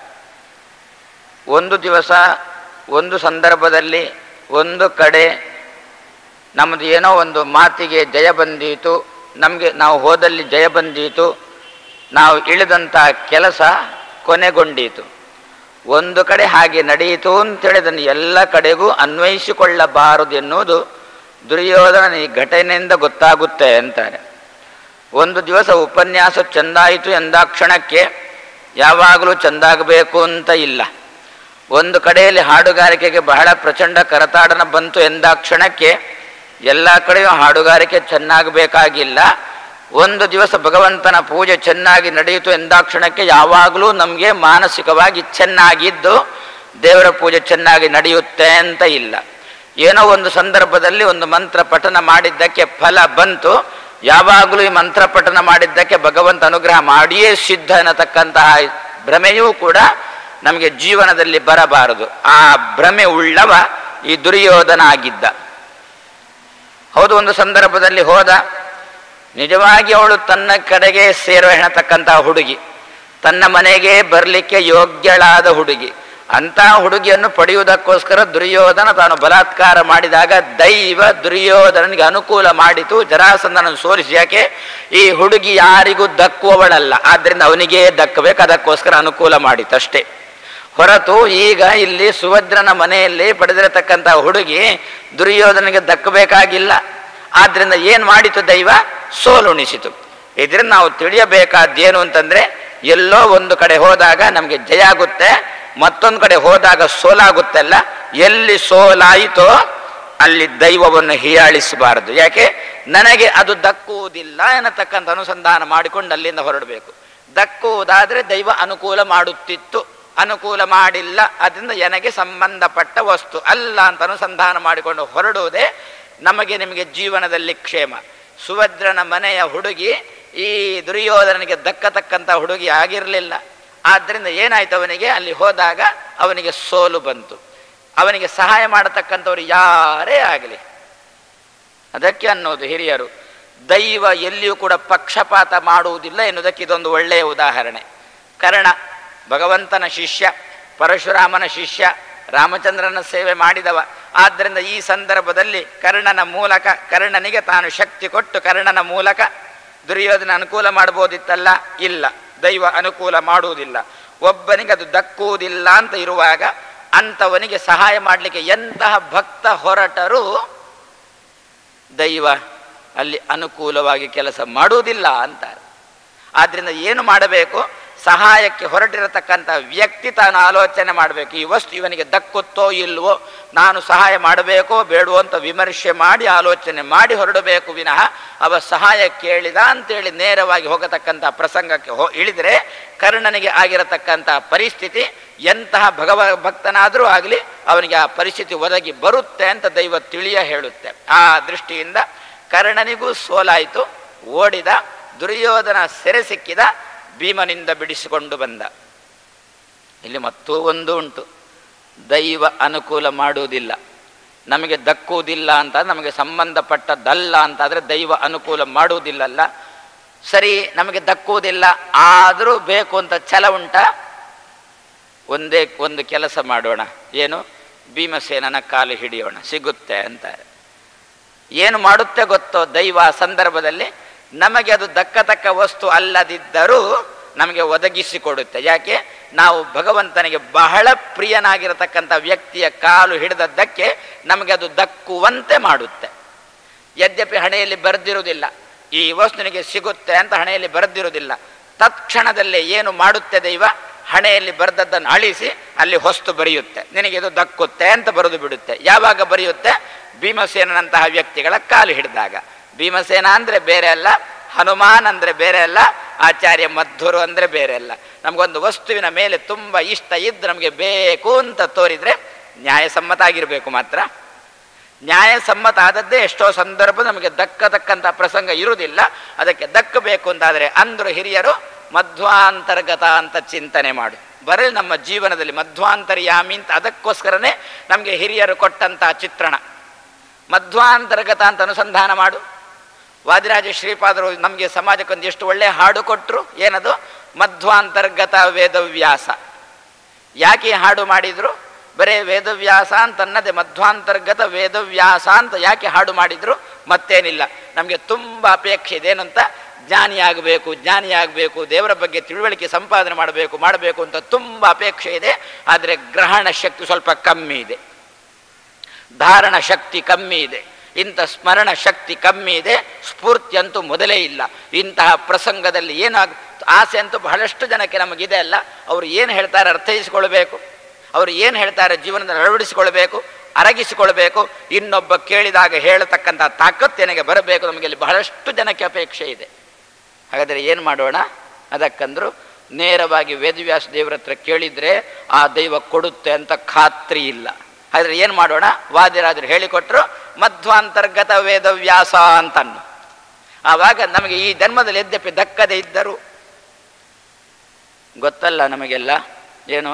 ಒಂದು ದಿವಸ ಒಂದು ಸಂದರ್ಭದಲ್ಲಿ ಒಂದು ಕಡೆ ನಮ್ಮದು ಏನೋ ಒಂದು ಮಾತಿಗೆ ಜಯ ಬಂದೀತು ನಮಗೆ ನಾವು ಹೋದಲ್ಲಿ ಜಯ ಬಂದೀತು ನಾವು ಇಳಿದಂಥ ಕೆಲಸ ಕೊನೆಗೊಂಡೀತು ಒಂದು ಕಡೆ ಹಾಗೆ ನಡೆಯಿತು ಅಂತೇಳಿ ಅದನ್ನು ಎಲ್ಲ ಕಡೆಗೂ ಅನ್ವಯಿಸಿಕೊಳ್ಳಬಾರದು ಎನ್ನುವುದು ದುರ್ಯೋಧನ ಈ ಘಟನೆಯಿಂದ ಗೊತ್ತಾಗುತ್ತೆ ಅಂತಾರೆ ಒಂದು ದಿವಸ ಉಪನ್ಯಾಸ ಚೆಂದಾಯಿತು ಎಂದಾಕ್ಷಣಕ್ಕೆ ಯಾವಾಗಲೂ ಚೆಂದಾಗಬೇಕು ಅಂತ ಇಲ್ಲ ಒಂದು ಕಡೆಯಲ್ಲಿ ಹಾಡುಗಾರಿಕೆಗೆ ಬಹಳ ಪ್ರಚಂಡ ಕರತಾಡನ ಬಂತು ಎಂದಾಕ್ಷಣಕ್ಕೆ ಎಲ್ಲ ಕಡೆಯೂ ಹಾಡುಗಾರಿಕೆ ಚೆನ್ನಾಗಬೇಕಾಗಿಲ್ಲ ಒಂದು ದಿವಸ ಭಗವಂತನ ಪೂಜೆ ಚೆನ್ನಾಗಿ ನಡೆಯಿತು ಎಂದಾಕ್ಷಣಕ್ಕೆ ಯಾವಾಗಲೂ ನಮಗೆ ಮಾನಸಿಕವಾಗಿ ಚೆನ್ನಾಗಿದ್ದು ದೇವರ ಪೂಜೆ ಚೆನ್ನಾಗಿ ನಡೆಯುತ್ತೆ ಅಂತ ಇಲ್ಲ ಏನೋ ಒಂದು ಸಂದರ್ಭದಲ್ಲಿ ಒಂದು ಮಂತ್ರ ಪಠನ ಮಾಡಿದ್ದಕ್ಕೆ ಫಲ ಬಂತು ಯಾವಾಗಲೂ ಈ ಮಂತ್ರ ಪಠನ ಮಾಡಿದ್ದಕ್ಕೆ ಭಗವಂತ ಅನುಗ್ರಹ ಮಾಡಿಯೇ ಸಿದ್ಧ ಅನ್ನತಕ್ಕಂತಹ ಭ್ರಮೆಯೂ ಕೂಡ ನಮಗೆ ಜೀವನದಲ್ಲಿ ಬರಬಾರದು ಆ ಭ್ರಮೆ ಉಳ್ಳವ ಈ ದುರ್ಯೋಧನ ಆಗಿದ್ದ ಹೌದು ಒಂದು ಸಂದರ್ಭದಲ್ಲಿ ಹೋದ ನಿಜವಾಗಿ ಅವಳು ತನ್ನ ಕಡೆಗೆ ಸೇರುವ ಹೆಣತಕ್ಕಂತಹ ಹುಡುಗಿ ತನ್ನ ಮನೆಗೆ ಬರಲಿಕ್ಕೆ ಯೋಗ್ಯಳಾದ ಹುಡುಗಿ ಅಂತ ಹುಡುಗಿಯನ್ನು ಪಡೆಯುವುದಕ್ಕೋಸ್ಕರ ದುರ್ಯೋಧನ ತಾನು ಬಲಾತ್ಕಾರ ಮಾಡಿದಾಗ ದೈವ ದುರ್ಯೋಧನನಿಗೆ ಅನುಕೂಲ ಮಾಡಿತು ಜರಾಸಂದನ ಸೋಲಿಸಿ ಯಾಕೆ ಈ ಹುಡುಗಿ ಯಾರಿಗೂ ದಕ್ಕುವವಳಲ್ಲ ಆದ್ರಿಂದ ಅವನಿಗೇ ದಕ್ಕಬೇಕು ಅದಕ್ಕೋಸ್ಕರ ಅನುಕೂಲ ಮಾಡಿತಷ್ಟೇ ಹೊರತು ಈಗ ಇಲ್ಲಿ ಸುಭದ್ರನ ಮನೆಯಲ್ಲಿ ಪಡೆದಿರತಕ್ಕಂಥ ಹುಡುಗಿ ದುರ್ಯೋಧನಿಗೆ ದಕ್ಕಬೇಕಾಗಿಲ್ಲ ಆದ್ರಿಂದ ಏನ್ ಮಾಡಿತು ದೈವ ಸೋಲುಣಿಸಿತು ಇದರಿಂದ ನಾವು ತಿಳಿಯಬೇಕಾದ್ದೇನು ಅಂತಂದ್ರೆ ಎಲ್ಲೋ ಒಂದು ಕಡೆ ಹೋದಾಗ ನಮಗೆ ಜಯ ಆಗುತ್ತೆ ಮತ್ತೊಂದು ಕಡೆ ಹೋದಾಗ ಸೋಲಾಗುತ್ತಲ್ಲ ಎಲ್ಲಿ ಸೋಲಾಯಿತೋ ಅಲ್ಲಿ ದೈವವನ್ನು ಹೀಯಾಳಿಸಬಾರದು ಯಾಕೆ ನನಗೆ ಅದು ದಕ್ಕುವುದಿಲ್ಲ ಎನ್ನತಕ್ಕಂಥ ಅನುಸಂಧಾನ ಮಾಡಿಕೊಂಡು ಅಲ್ಲಿಂದ ಹೊರಡಬೇಕು ದಕ್ಕುವುದಾದ್ರೆ ದೈವ ಅನುಕೂಲ ಮಾಡುತ್ತಿತ್ತು ಅನುಕೂಲ ಮಾಡಿಲ್ಲ ಅದರಿಂದ ನನಗೆ ಸಂಬಂಧಪಟ್ಟ ವಸ್ತು ಅಲ್ಲ ಅಂತ ಅನುಸಂಧಾನ ಮಾಡಿಕೊಂಡು ಹೊರಡುವುದೇ ನಮಗೆ ನಿಮಗೆ ಜೀವನದಲ್ಲಿ ಕ್ಷೇಮ ಸುಭದ್ರನ ಮನೆಯ ಹುಡುಗಿ ಈ ದುರ್ಯೋಧನನಿಗೆ ದಕ್ಕತಕ್ಕಂಥ ಹುಡುಗಿ ಆಗಿರಲಿಲ್ಲ ಆದ್ದರಿಂದ ಏನಾಯ್ತು ಅವನಿಗೆ ಅಲ್ಲಿ ಹೋದಾಗ ಅವನಿಗೆ ಸೋಲು ಬಂತು ಅವನಿಗೆ ಸಹಾಯ ಮಾಡತಕ್ಕಂಥವ್ರು ಯಾರೇ ಆಗಲಿ ಅದಕ್ಕೆ ಅನ್ನೋದು ಹಿರಿಯರು ದೈವ ಎಲ್ಲಿಯೂ ಕೂಡ ಪಕ್ಷಪಾತ ಮಾಡುವುದಿಲ್ಲ ಎನ್ನುವುದಕ್ಕೆ ಇದೊಂದು ಒಳ್ಳೆಯ ಉದಾಹರಣೆ ಕರ್ಣ ಭಗವಂತನ ಶಿಷ್ಯ ಪರಶುರಾಮನ ಶಿಷ್ಯ ರಾಮಚಂದ್ರನ ಸೇವೆ ಮಾಡಿದವ ಆದ್ದರಿಂದ ಈ ಸಂದರ್ಭದಲ್ಲಿ ಕರ್ಣನ ಮೂಲಕ ಕರ್ಣನಿಗೆ ತಾನು ಶಕ್ತಿ ಕೊಟ್ಟು ಕರ್ಣನ ಮೂಲಕ ದುರ್ಯೋಧನ ಅನುಕೂಲ ಮಾಡ್ಬೋದಿತ್ತಲ್ಲ ಇಲ್ಲ ದೈವ ಅನುಕೂಲ ಮಾಡುವುದಿಲ್ಲ ಒಬ್ಬನಿಗೆ ಅದು ದಕ್ಕುವುದಿಲ್ಲ ಅಂತ ಇರುವಾಗ ಅಂಥವನಿಗೆ ಸಹಾಯ ಮಾಡಲಿಕ್ಕೆ ಎಂತಹ ಭಕ್ತ ಹೊರಟರೂ ದೈವ ಅಲ್ಲಿ ಅನುಕೂಲವಾಗಿ ಕೆಲಸ ಮಾಡುವುದಿಲ್ಲ ಅಂತಾರೆ ಆದ್ರಿಂದ ಏನು ಮಾಡಬೇಕು ಸಹಾಯಕ್ಕೆ ಹೊರಟಿರತಕ್ಕಂಥ ವ್ಯಕ್ತಿ ತಾನು ಆಲೋಚನೆ ಮಾಡಬೇಕು ಈ ವಸ್ತು ಇವನಿಗೆ ದಕ್ಕುತ್ತೋ ಇಲ್ವೋ ನಾನು ಸಹಾಯ ಮಾಡಬೇಕೋ ಬೇಡವೋ ಅಂತ ವಿಮರ್ಶೆ ಮಾಡಿ ಆಲೋಚನೆ ಮಾಡಿ ಹೊರಡಬೇಕು ವಿನಃ ಅವ ಸಹಾಯ ಕೇಳಿದ ಅಂತೇಳಿ ನೇರವಾಗಿ ಹೋಗತಕ್ಕಂಥ ಪ್ರಸಂಗಕ್ಕೆ ಹೋ ಇಳಿದರೆ ಕರ್ಣನಿಗೆ ಆಗಿರತಕ್ಕಂಥ ಪರಿಸ್ಥಿತಿ ಎಂತಹ ಭಗವ ಭಕ್ತನಾದರೂ ಆಗಲಿ ಅವನಿಗೆ ಆ ಪರಿಸ್ಥಿತಿ ಒದಗಿ ಬರುತ್ತೆ ಅಂತ ದೈವ ತಿಳಿಯ ಹೇಳುತ್ತೆ ಆ ದೃಷ್ಟಿಯಿಂದ ಕರ್ಣನಿಗೂ ಸೋಲಾಯಿತು ಓಡಿದ ದುರ್ಯೋಧನ ಸೆರೆ ಸಿಕ್ಕಿದ ಭೀಮನಿಂದ ಬಿಡಿಸಿಕೊಂಡು ಬಂದ ಇಲ್ಲಿ ಮತ್ತೂ ಒಂದು ಉಂಟು ದೈವ ಅನುಕೂಲ ಮಾಡುವುದಿಲ್ಲ ನಮಗೆ ದಕ್ಕುವುದಿಲ್ಲ ಅಂತ ನಮಗೆ ಸಂಬಂಧಪಟ್ಟದ್ದಲ್ಲ ಅಂತಾದರೆ ದೈವ ಅನುಕೂಲ ಮಾಡುವುದಿಲ್ಲಲ್ಲ ಸರಿ ನಮಗೆ ದಕ್ಕುವುದಿಲ್ಲ ಆದರೂ ಬೇಕು ಅಂತ ಛಲ ಉಂಟ ಒಂದೇ ಒಂದು ಕೆಲಸ ಮಾಡೋಣ ಏನು ಭೀಮಸೇನನ ಕಾಲು ಹಿಡಿಯೋಣ ಸಿಗುತ್ತೆ ಅಂತಾರೆ ಏನು ಮಾಡುತ್ತೆ ಗೊತ್ತೋ ದೈವ ಆ ಸಂದರ್ಭದಲ್ಲಿ ನಮಗೆ ಅದು ದಕ್ಕತಕ್ಕ ವಸ್ತು ಅಲ್ಲದಿದ್ದರೂ ನಮಗೆ ಒದಗಿಸಿಕೊಡುತ್ತೆ ಯಾಕೆ ನಾವು ಭಗವಂತನಿಗೆ ಬಹಳ ಪ್ರಿಯನಾಗಿರತಕ್ಕಂಥ ವ್ಯಕ್ತಿಯ ಕಾಲು ಹಿಡಿದದ್ದಕ್ಕೆ ನಮಗೆ ಅದು ದಕ್ಕುವಂತೆ ಮಾಡುತ್ತೆ ಯದ್ಯಪಿ ಹಣೆಯಲ್ಲಿ ಬರೆದಿರುವುದಿಲ್ಲ ಈ ವಸ್ತುನಿಗೆ ಸಿಗುತ್ತೆ ಅಂತ ಹಣೆಯಲ್ಲಿ ಬರೆದಿರುವುದಿಲ್ಲ ತತ್ಕ್ಷಣದಲ್ಲೇ ಏನು ಮಾಡುತ್ತೆ ದೈವ ಹಣೆಯಲ್ಲಿ ಬರೆದದ್ದನ್ನು ಅಳಿಸಿ ಅಲ್ಲಿ ಹೊಸ್ತು ಬರೆಯುತ್ತೆ ನಿನಗೆ ಇದು ದಕ್ಕುತ್ತೆ ಅಂತ ಬರೆದು ಬಿಡುತ್ತೆ ಯಾವಾಗ ಬರೆಯುತ್ತೆ ಭೀಮಸೇನಂತಹ ವ್ಯಕ್ತಿಗಳ ಕಾಲು ಹಿಡಿದಾಗ ಭೀಮಸೇನ ಅಂದರೆ ಬೇರೆ ಅಲ್ಲ ಹನುಮಾನ್ ಅಂದರೆ ಬೇರೆ ಅಲ್ಲ ಆಚಾರ್ಯ ಮಧ್ವರು ಅಂದರೆ ಬೇರೆ ಅಲ್ಲ ನಮಗೊಂದು ವಸ್ತುವಿನ ಮೇಲೆ ತುಂಬ ಇಷ್ಟ ಇದ್ದು ನಮಗೆ ಬೇಕು ಅಂತ ತೋರಿದರೆ ನ್ಯಾಯಸಮ್ಮತ ಆಗಿರಬೇಕು ಮಾತ್ರ ನ್ಯಾಯಸಮ್ಮತ ಆದದ್ದೇ ಎಷ್ಟೋ ಸಂದರ್ಭ ನಮಗೆ ದಕ್ಕತಕ್ಕಂಥ ಪ್ರಸಂಗ ಇರುವುದಿಲ್ಲ ಅದಕ್ಕೆ ದಕ್ಕಬೇಕು ಅಂತಾದರೆ ಅಂದರು ಹಿರಿಯರು ಮಧ್ವಾಂತರ್ಗತ ಅಂತ ಚಿಂತನೆ ಮಾಡು ಬರೀ ನಮ್ಮ ಜೀವನದಲ್ಲಿ ಮಧ್ವಾಂತರ್ಯಾಮಿ ಅಂತ ಅದಕ್ಕೋಸ್ಕರನೇ ನಮಗೆ ಹಿರಿಯರು ಕೊಟ್ಟಂತಹ ಚಿತ್ರಣ ಮಧ್ವಾಂತರ್ಗತ ಅಂತ ಅನುಸಂಧಾನ ಮಾಡು ವಾದಿರಾಜ ಶ್ರೀಪಾದರು ನಮಗೆ ಸಮಾಜಕ್ಕೊಂದು ಎಷ್ಟು ಒಳ್ಳೆಯ ಹಾಡು ಕೊಟ್ಟರು ಏನದು ಮಧ್ವಾಂತರ್ಗತ ವೇದವ್ಯಾಸ ಯಾಕೆ ಈ ಹಾಡು ಮಾಡಿದ್ರು ಬರೇ ವೇದವ್ಯಾಸ ಅಂತನ್ನದೆ ಮಧ್ವಾಂತರ್ಗತ ವೇದವ್ಯಾಸ ಅಂತ ಯಾಕೆ ಹಾಡು ಮಾಡಿದ್ರು ಮತ್ತೇನಿಲ್ಲ ನಮಗೆ ತುಂಬ ಅಪೇಕ್ಷೆ ಇದೆ ಏನಂತ ಜ್ಞಾನಿಯಾಗಬೇಕು ಜ್ಞಾನಿಯಾಗಬೇಕು ದೇವರ ಬಗ್ಗೆ ತಿಳುವಳಿಕೆ ಸಂಪಾದನೆ ಮಾಡಬೇಕು ಮಾಡಬೇಕು ಅಂತ ತುಂಬ ಅಪೇಕ್ಷೆ ಇದೆ ಆದರೆ ಗ್ರಹಣ ಶಕ್ತಿ ಸ್ವಲ್ಪ ಕಮ್ಮಿ ಇದೆ ಧಾರಣ ಶಕ್ತಿ ಕಮ್ಮಿ ಇದೆ ಇಂಥ ಸ್ಮರಣ ಶಕ್ತಿ ಕಮ್ಮಿ ಇದೆ ಸ್ಫೂರ್ತಿ ಅಂತೂ ಮೊದಲೇ ಇಲ್ಲ ಇಂತಹ ಪ್ರಸಂಗದಲ್ಲಿ ಏನಾಗ ಆಸೆ ಅಂತೂ ಬಹಳಷ್ಟು ಜನಕ್ಕೆ ನಮಗಿದೆ ಅಲ್ಲ ಅವರು ಏನು ಹೇಳ್ತಾರೆ ಅರ್ಥೈಸಿಕೊಳ್ಬೇಕು ಅವರು ಏನು ಹೇಳ್ತಾರೆ ಜೀವನದಲ್ಲಿ ಅಳವಡಿಸಿಕೊಳ್ಬೇಕು ಅರಗಿಸಿಕೊಳ್ಬೇಕು ಇನ್ನೊಬ್ಬ ಕೇಳಿದಾಗ ಹೇಳತಕ್ಕಂಥ ತಾಕತ್ತು ನನಗೆ ಬರಬೇಕು ನಮಗೆ ಇಲ್ಲಿ ಬಹಳಷ್ಟು ಜನಕ್ಕೆ ಅಪೇಕ್ಷೆ ಇದೆ ಹಾಗಾದರೆ ಏನು ಮಾಡೋಣ ಅದಕ್ಕಂದ್ರು ನೇರವಾಗಿ ವೇದವ್ಯಾಸ ದೇವರ ಹತ್ರ ಕೇಳಿದರೆ ಆ ದೈವ ಕೊಡುತ್ತೆ ಅಂತ ಖಾತ್ರಿ ಇಲ್ಲ ಹಾಗಾದ್ರೆ ಏನು ಮಾಡೋಣ ವಾದಿರಾಜರು ಹೇಳಿಕೊಟ್ರು ಮಧ್ವಾಂತರ್ಗತ ವೇದವ್ಯಾಸ ಅಂತನ್ನು ಆವಾಗ ನಮಗೆ ಈ ಜನ್ಮದಲ್ಲಿ ಯದ್ಯಪಿ ದಕ್ಕದೇ ಇದ್ದರು ಗೊತ್ತಲ್ಲ ನಮಗೆಲ್ಲ ಏನು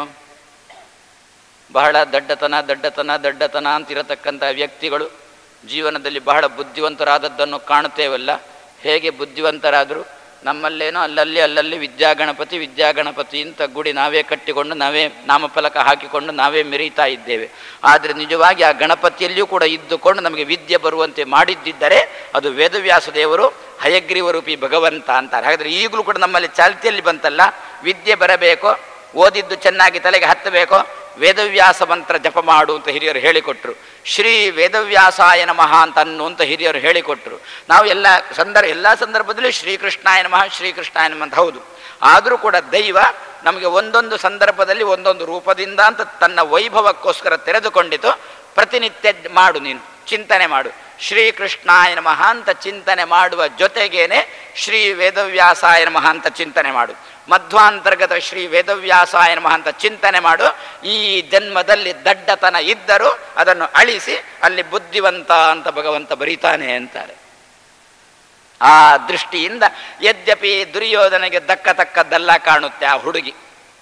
ಬಹಳ ದಡ್ಡತನ ದಡ್ಡತನ ದಡ್ಡತನ ಅಂತಿರತಕ್ಕಂಥ ವ್ಯಕ್ತಿಗಳು ಜೀವನದಲ್ಲಿ ಬಹಳ ಬುದ್ಧಿವಂತರಾದದ್ದನ್ನು ಕಾಣುತ್ತೇವಲ್ಲ ಹೇಗೆ ಬುದ್ಧಿವಂತರಾದರು ನಮ್ಮಲ್ಲೇನೋ ಅಲ್ಲಲ್ಲಿ ಅಲ್ಲಲ್ಲಿ ವಿದ್ಯಾಗಣಪತಿ ವಿದ್ಯಾಗಣಪತಿ ಅಂತ ಗುಡಿ ನಾವೇ ಕಟ್ಟಿಕೊಂಡು ನಾವೇ ನಾಮಫಲಕ ಹಾಕಿಕೊಂಡು ನಾವೇ ಮೆರೀತಾ ಇದ್ದೇವೆ ಆದರೆ ನಿಜವಾಗಿ ಆ ಗಣಪತಿಯಲ್ಲಿಯೂ ಕೂಡ ಇದ್ದುಕೊಂಡು ನಮಗೆ ವಿದ್ಯೆ ಬರುವಂತೆ ಮಾಡಿದ್ದಿದ್ದರೆ ಅದು ವೇದವ್ಯಾಸ ದೇವರು ಹಯಗ್ರೀವ ರೂಪಿ ಭಗವಂತ ಅಂತಾರೆ ಹಾಗಾದರೆ ಈಗಲೂ ಕೂಡ ನಮ್ಮಲ್ಲಿ ಚಾಲ್ತಿಯಲ್ಲಿ ಬಂತಲ್ಲ ವಿದ್ಯೆ ಬರಬೇಕು ಓದಿದ್ದು ಚೆನ್ನಾಗಿ ತಲೆಗೆ ಹತ್ತಬೇಕು ವೇದವ್ಯಾಸ ಮಂತ್ರ ಜಪ ಮಾಡು ಅಂತ ಹಿರಿಯರು ಹೇಳಿಕೊಟ್ರು ಶ್ರೀ ವೇದವ್ಯಾಸಾಯ ನಮಃ ಅಂತ ಅನ್ನು ಅಂತ ಹಿರಿಯರು ಹೇಳಿಕೊಟ್ರು ನಾವು ಎಲ್ಲ ಸಂದರ್ಭ ಎಲ್ಲ ಸಂದರ್ಭದಲ್ಲಿ ಶ್ರೀಕೃಷ್ಣಾಯ ನಮಃ ಶ್ರೀಕೃಷ್ಣಾಯ ನಮಃ ಅಂತ ಹೌದು ಆದರೂ ಕೂಡ ದೈವ ನಮಗೆ ಒಂದೊಂದು ಸಂದರ್ಭದಲ್ಲಿ ಒಂದೊಂದು ರೂಪದಿಂದ ಅಂತ ತನ್ನ ವೈಭವಕ್ಕೋಸ್ಕರ ತೆರೆದುಕೊಂಡಿತು ಪ್ರತಿನಿತ್ಯ ಮಾಡು ನೀನು ಚಿಂತನೆ ಮಾಡು ಶ್ರೀಕೃಷ್ಣಾಯ ನಮಃ ಅಂತ ಚಿಂತನೆ ಮಾಡುವ ಜೊತೆಗೇನೆ ಶ್ರೀ ವೇದವ್ಯಾಸಾಯ ನಮಃ ಅಂತ ಚಿಂತನೆ ಮಾಡು ಮಧ್ವಾಂತರ್ಗತ ಶ್ರೀ ವೇದವ್ಯಾಸಾಯ ನಮಃ ಅಂತ ಚಿಂತನೆ ಮಾಡು ಈ ಜನ್ಮದಲ್ಲಿ ದಡ್ಡತನ ಇದ್ದರೂ ಅದನ್ನು ಅಳಿಸಿ ಅಲ್ಲಿ ಬುದ್ಧಿವಂತ ಅಂತ ಭಗವಂತ ಬರೀತಾನೆ ಅಂತಾರೆ ಆ ದೃಷ್ಟಿಯಿಂದ ಯದ್ಯಪಿ ದುರ್ಯೋಧನೆಗೆ ದಕ್ಕತಕ್ಕದ್ದೆಲ್ಲ ಕಾಣುತ್ತೆ ಆ ಹುಡುಗಿ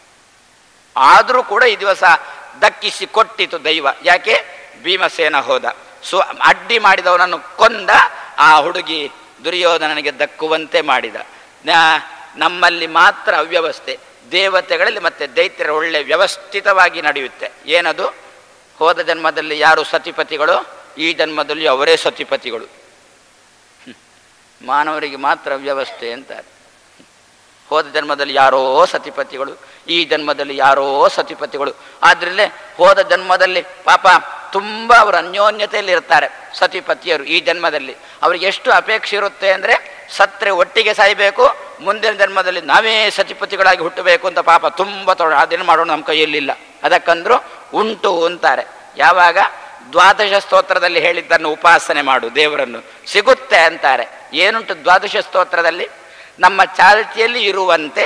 ಆದರೂ ಕೂಡ ಈ ದಿವಸ ದಕ್ಕಿಸಿ ಕೊಟ್ಟಿತು ದೈವ ಯಾಕೆ ಭೀಮಸೇನ ಹೋದ ಸೊ ಅಡ್ಡಿ ಮಾಡಿದವನನ್ನು ಕೊಂದ ಆ ಹುಡುಗಿ ದುರ್ಯೋಧನನಿಗೆ ದಕ್ಕುವಂತೆ ಮಾಡಿದ ನ- ನಮ್ಮಲ್ಲಿ ಮಾತ್ರ ಅವ್ಯವಸ್ಥೆ ದೇವತೆಗಳಲ್ಲಿ ಮತ್ತೆ ದೈತ್ಯರ ಒಳ್ಳೆ ವ್ಯವಸ್ಥಿತವಾಗಿ ನಡೆಯುತ್ತೆ ಏನದು ಹೋದ ಜನ್ಮದಲ್ಲಿ ಯಾರು ಸತಿಪತಿಗಳು ಈ ಜನ್ಮದಲ್ಲಿ ಅವರೇ ಸತಿಪತಿಗಳು ಹ್ಮ್. ಮಾನವರಿಗೆ ಮಾತ್ರ ವ್ಯವಸ್ಥೆ ಅಂತಾರೆ ಹೋದ ಜನ್ಮದಲ್ಲಿ ಯಾರೋ ಸತಿಪತಿಗಳು ಈ ಜನ್ಮದಲ್ಲಿ ಯಾರೋ ಸತಿಪತಿಗಳು ಆದ್ರಲ್ಲೇ ಹೋದ ಜನ್ಮದಲ್ಲಿ ಪಾಪ ತುಂಬ ಅವರು ಅನ್ಯೋನ್ಯತೆಯಲ್ಲಿ ಇರ್ತಾರೆ ಸತಿಪತಿಯರು ಈ ಜನ್ಮದಲ್ಲಿ ಅವ್ರಿಗೆ ಎಷ್ಟು ಅಪೇಕ್ಷೆ ಇರುತ್ತೆ ಅಂದರೆ ಸತ್ರೆ ಒಟ್ಟಿಗೆ ಸಾಯಬೇಕು ಮುಂದಿನ ಜನ್ಮದಲ್ಲಿ ನಾವೇ ಸತಿಪತಿಗಳಾಗಿ ಹುಟ್ಟಬೇಕು ಅಂತ ಪಾಪ ತುಂಬ ತೊಡ ಅದೇನು ಮಾಡೋಣ ನಮ್ಮ ಕೈಯಲ್ಲಿಲ್ಲ ಅದಕ್ಕಂದ್ರು ಉಂಟು ಅಂತಾರೆ ಯಾವಾಗ ದ್ವಾದಶ ಸ್ತೋತ್ರದಲ್ಲಿ ಹೇಳಿದ್ದನ್ನು ಉಪಾಸನೆ ಮಾಡು ದೇವರನ್ನು ಸಿಗುತ್ತೆ ಅಂತಾರೆ ಏನುಂಟು ದ್ವಾದಶ ಸ್ತೋತ್ರದಲ್ಲಿ ನಮ್ಮ ಚಾಲ್ತಿಯಲ್ಲಿ ಇರುವಂತೆ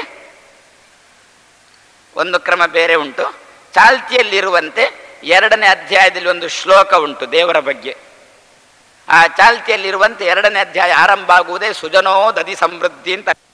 ಒಂದು ಕ್ರಮ ಬೇರೆ ಉಂಟು ಚಾಲ್ತಿಯಲ್ಲಿರುವಂತೆ ಎರಡನೇ ಅಧ್ಯಾಯದಲ್ಲಿ ಒಂದು ಶ್ಲೋಕ ಉಂಟು ದೇವರ ಬಗ್ಗೆ ಆ ಚಾಲ್ತಿಯಲ್ಲಿರುವಂತೆ ಎರಡನೇ ಅಧ್ಯಾಯ ಆರಂಭ ಆಗುವುದೇ ಸುಜನೋ ದದಿ ಸಮೃದ್ಧಿ ಅಂತ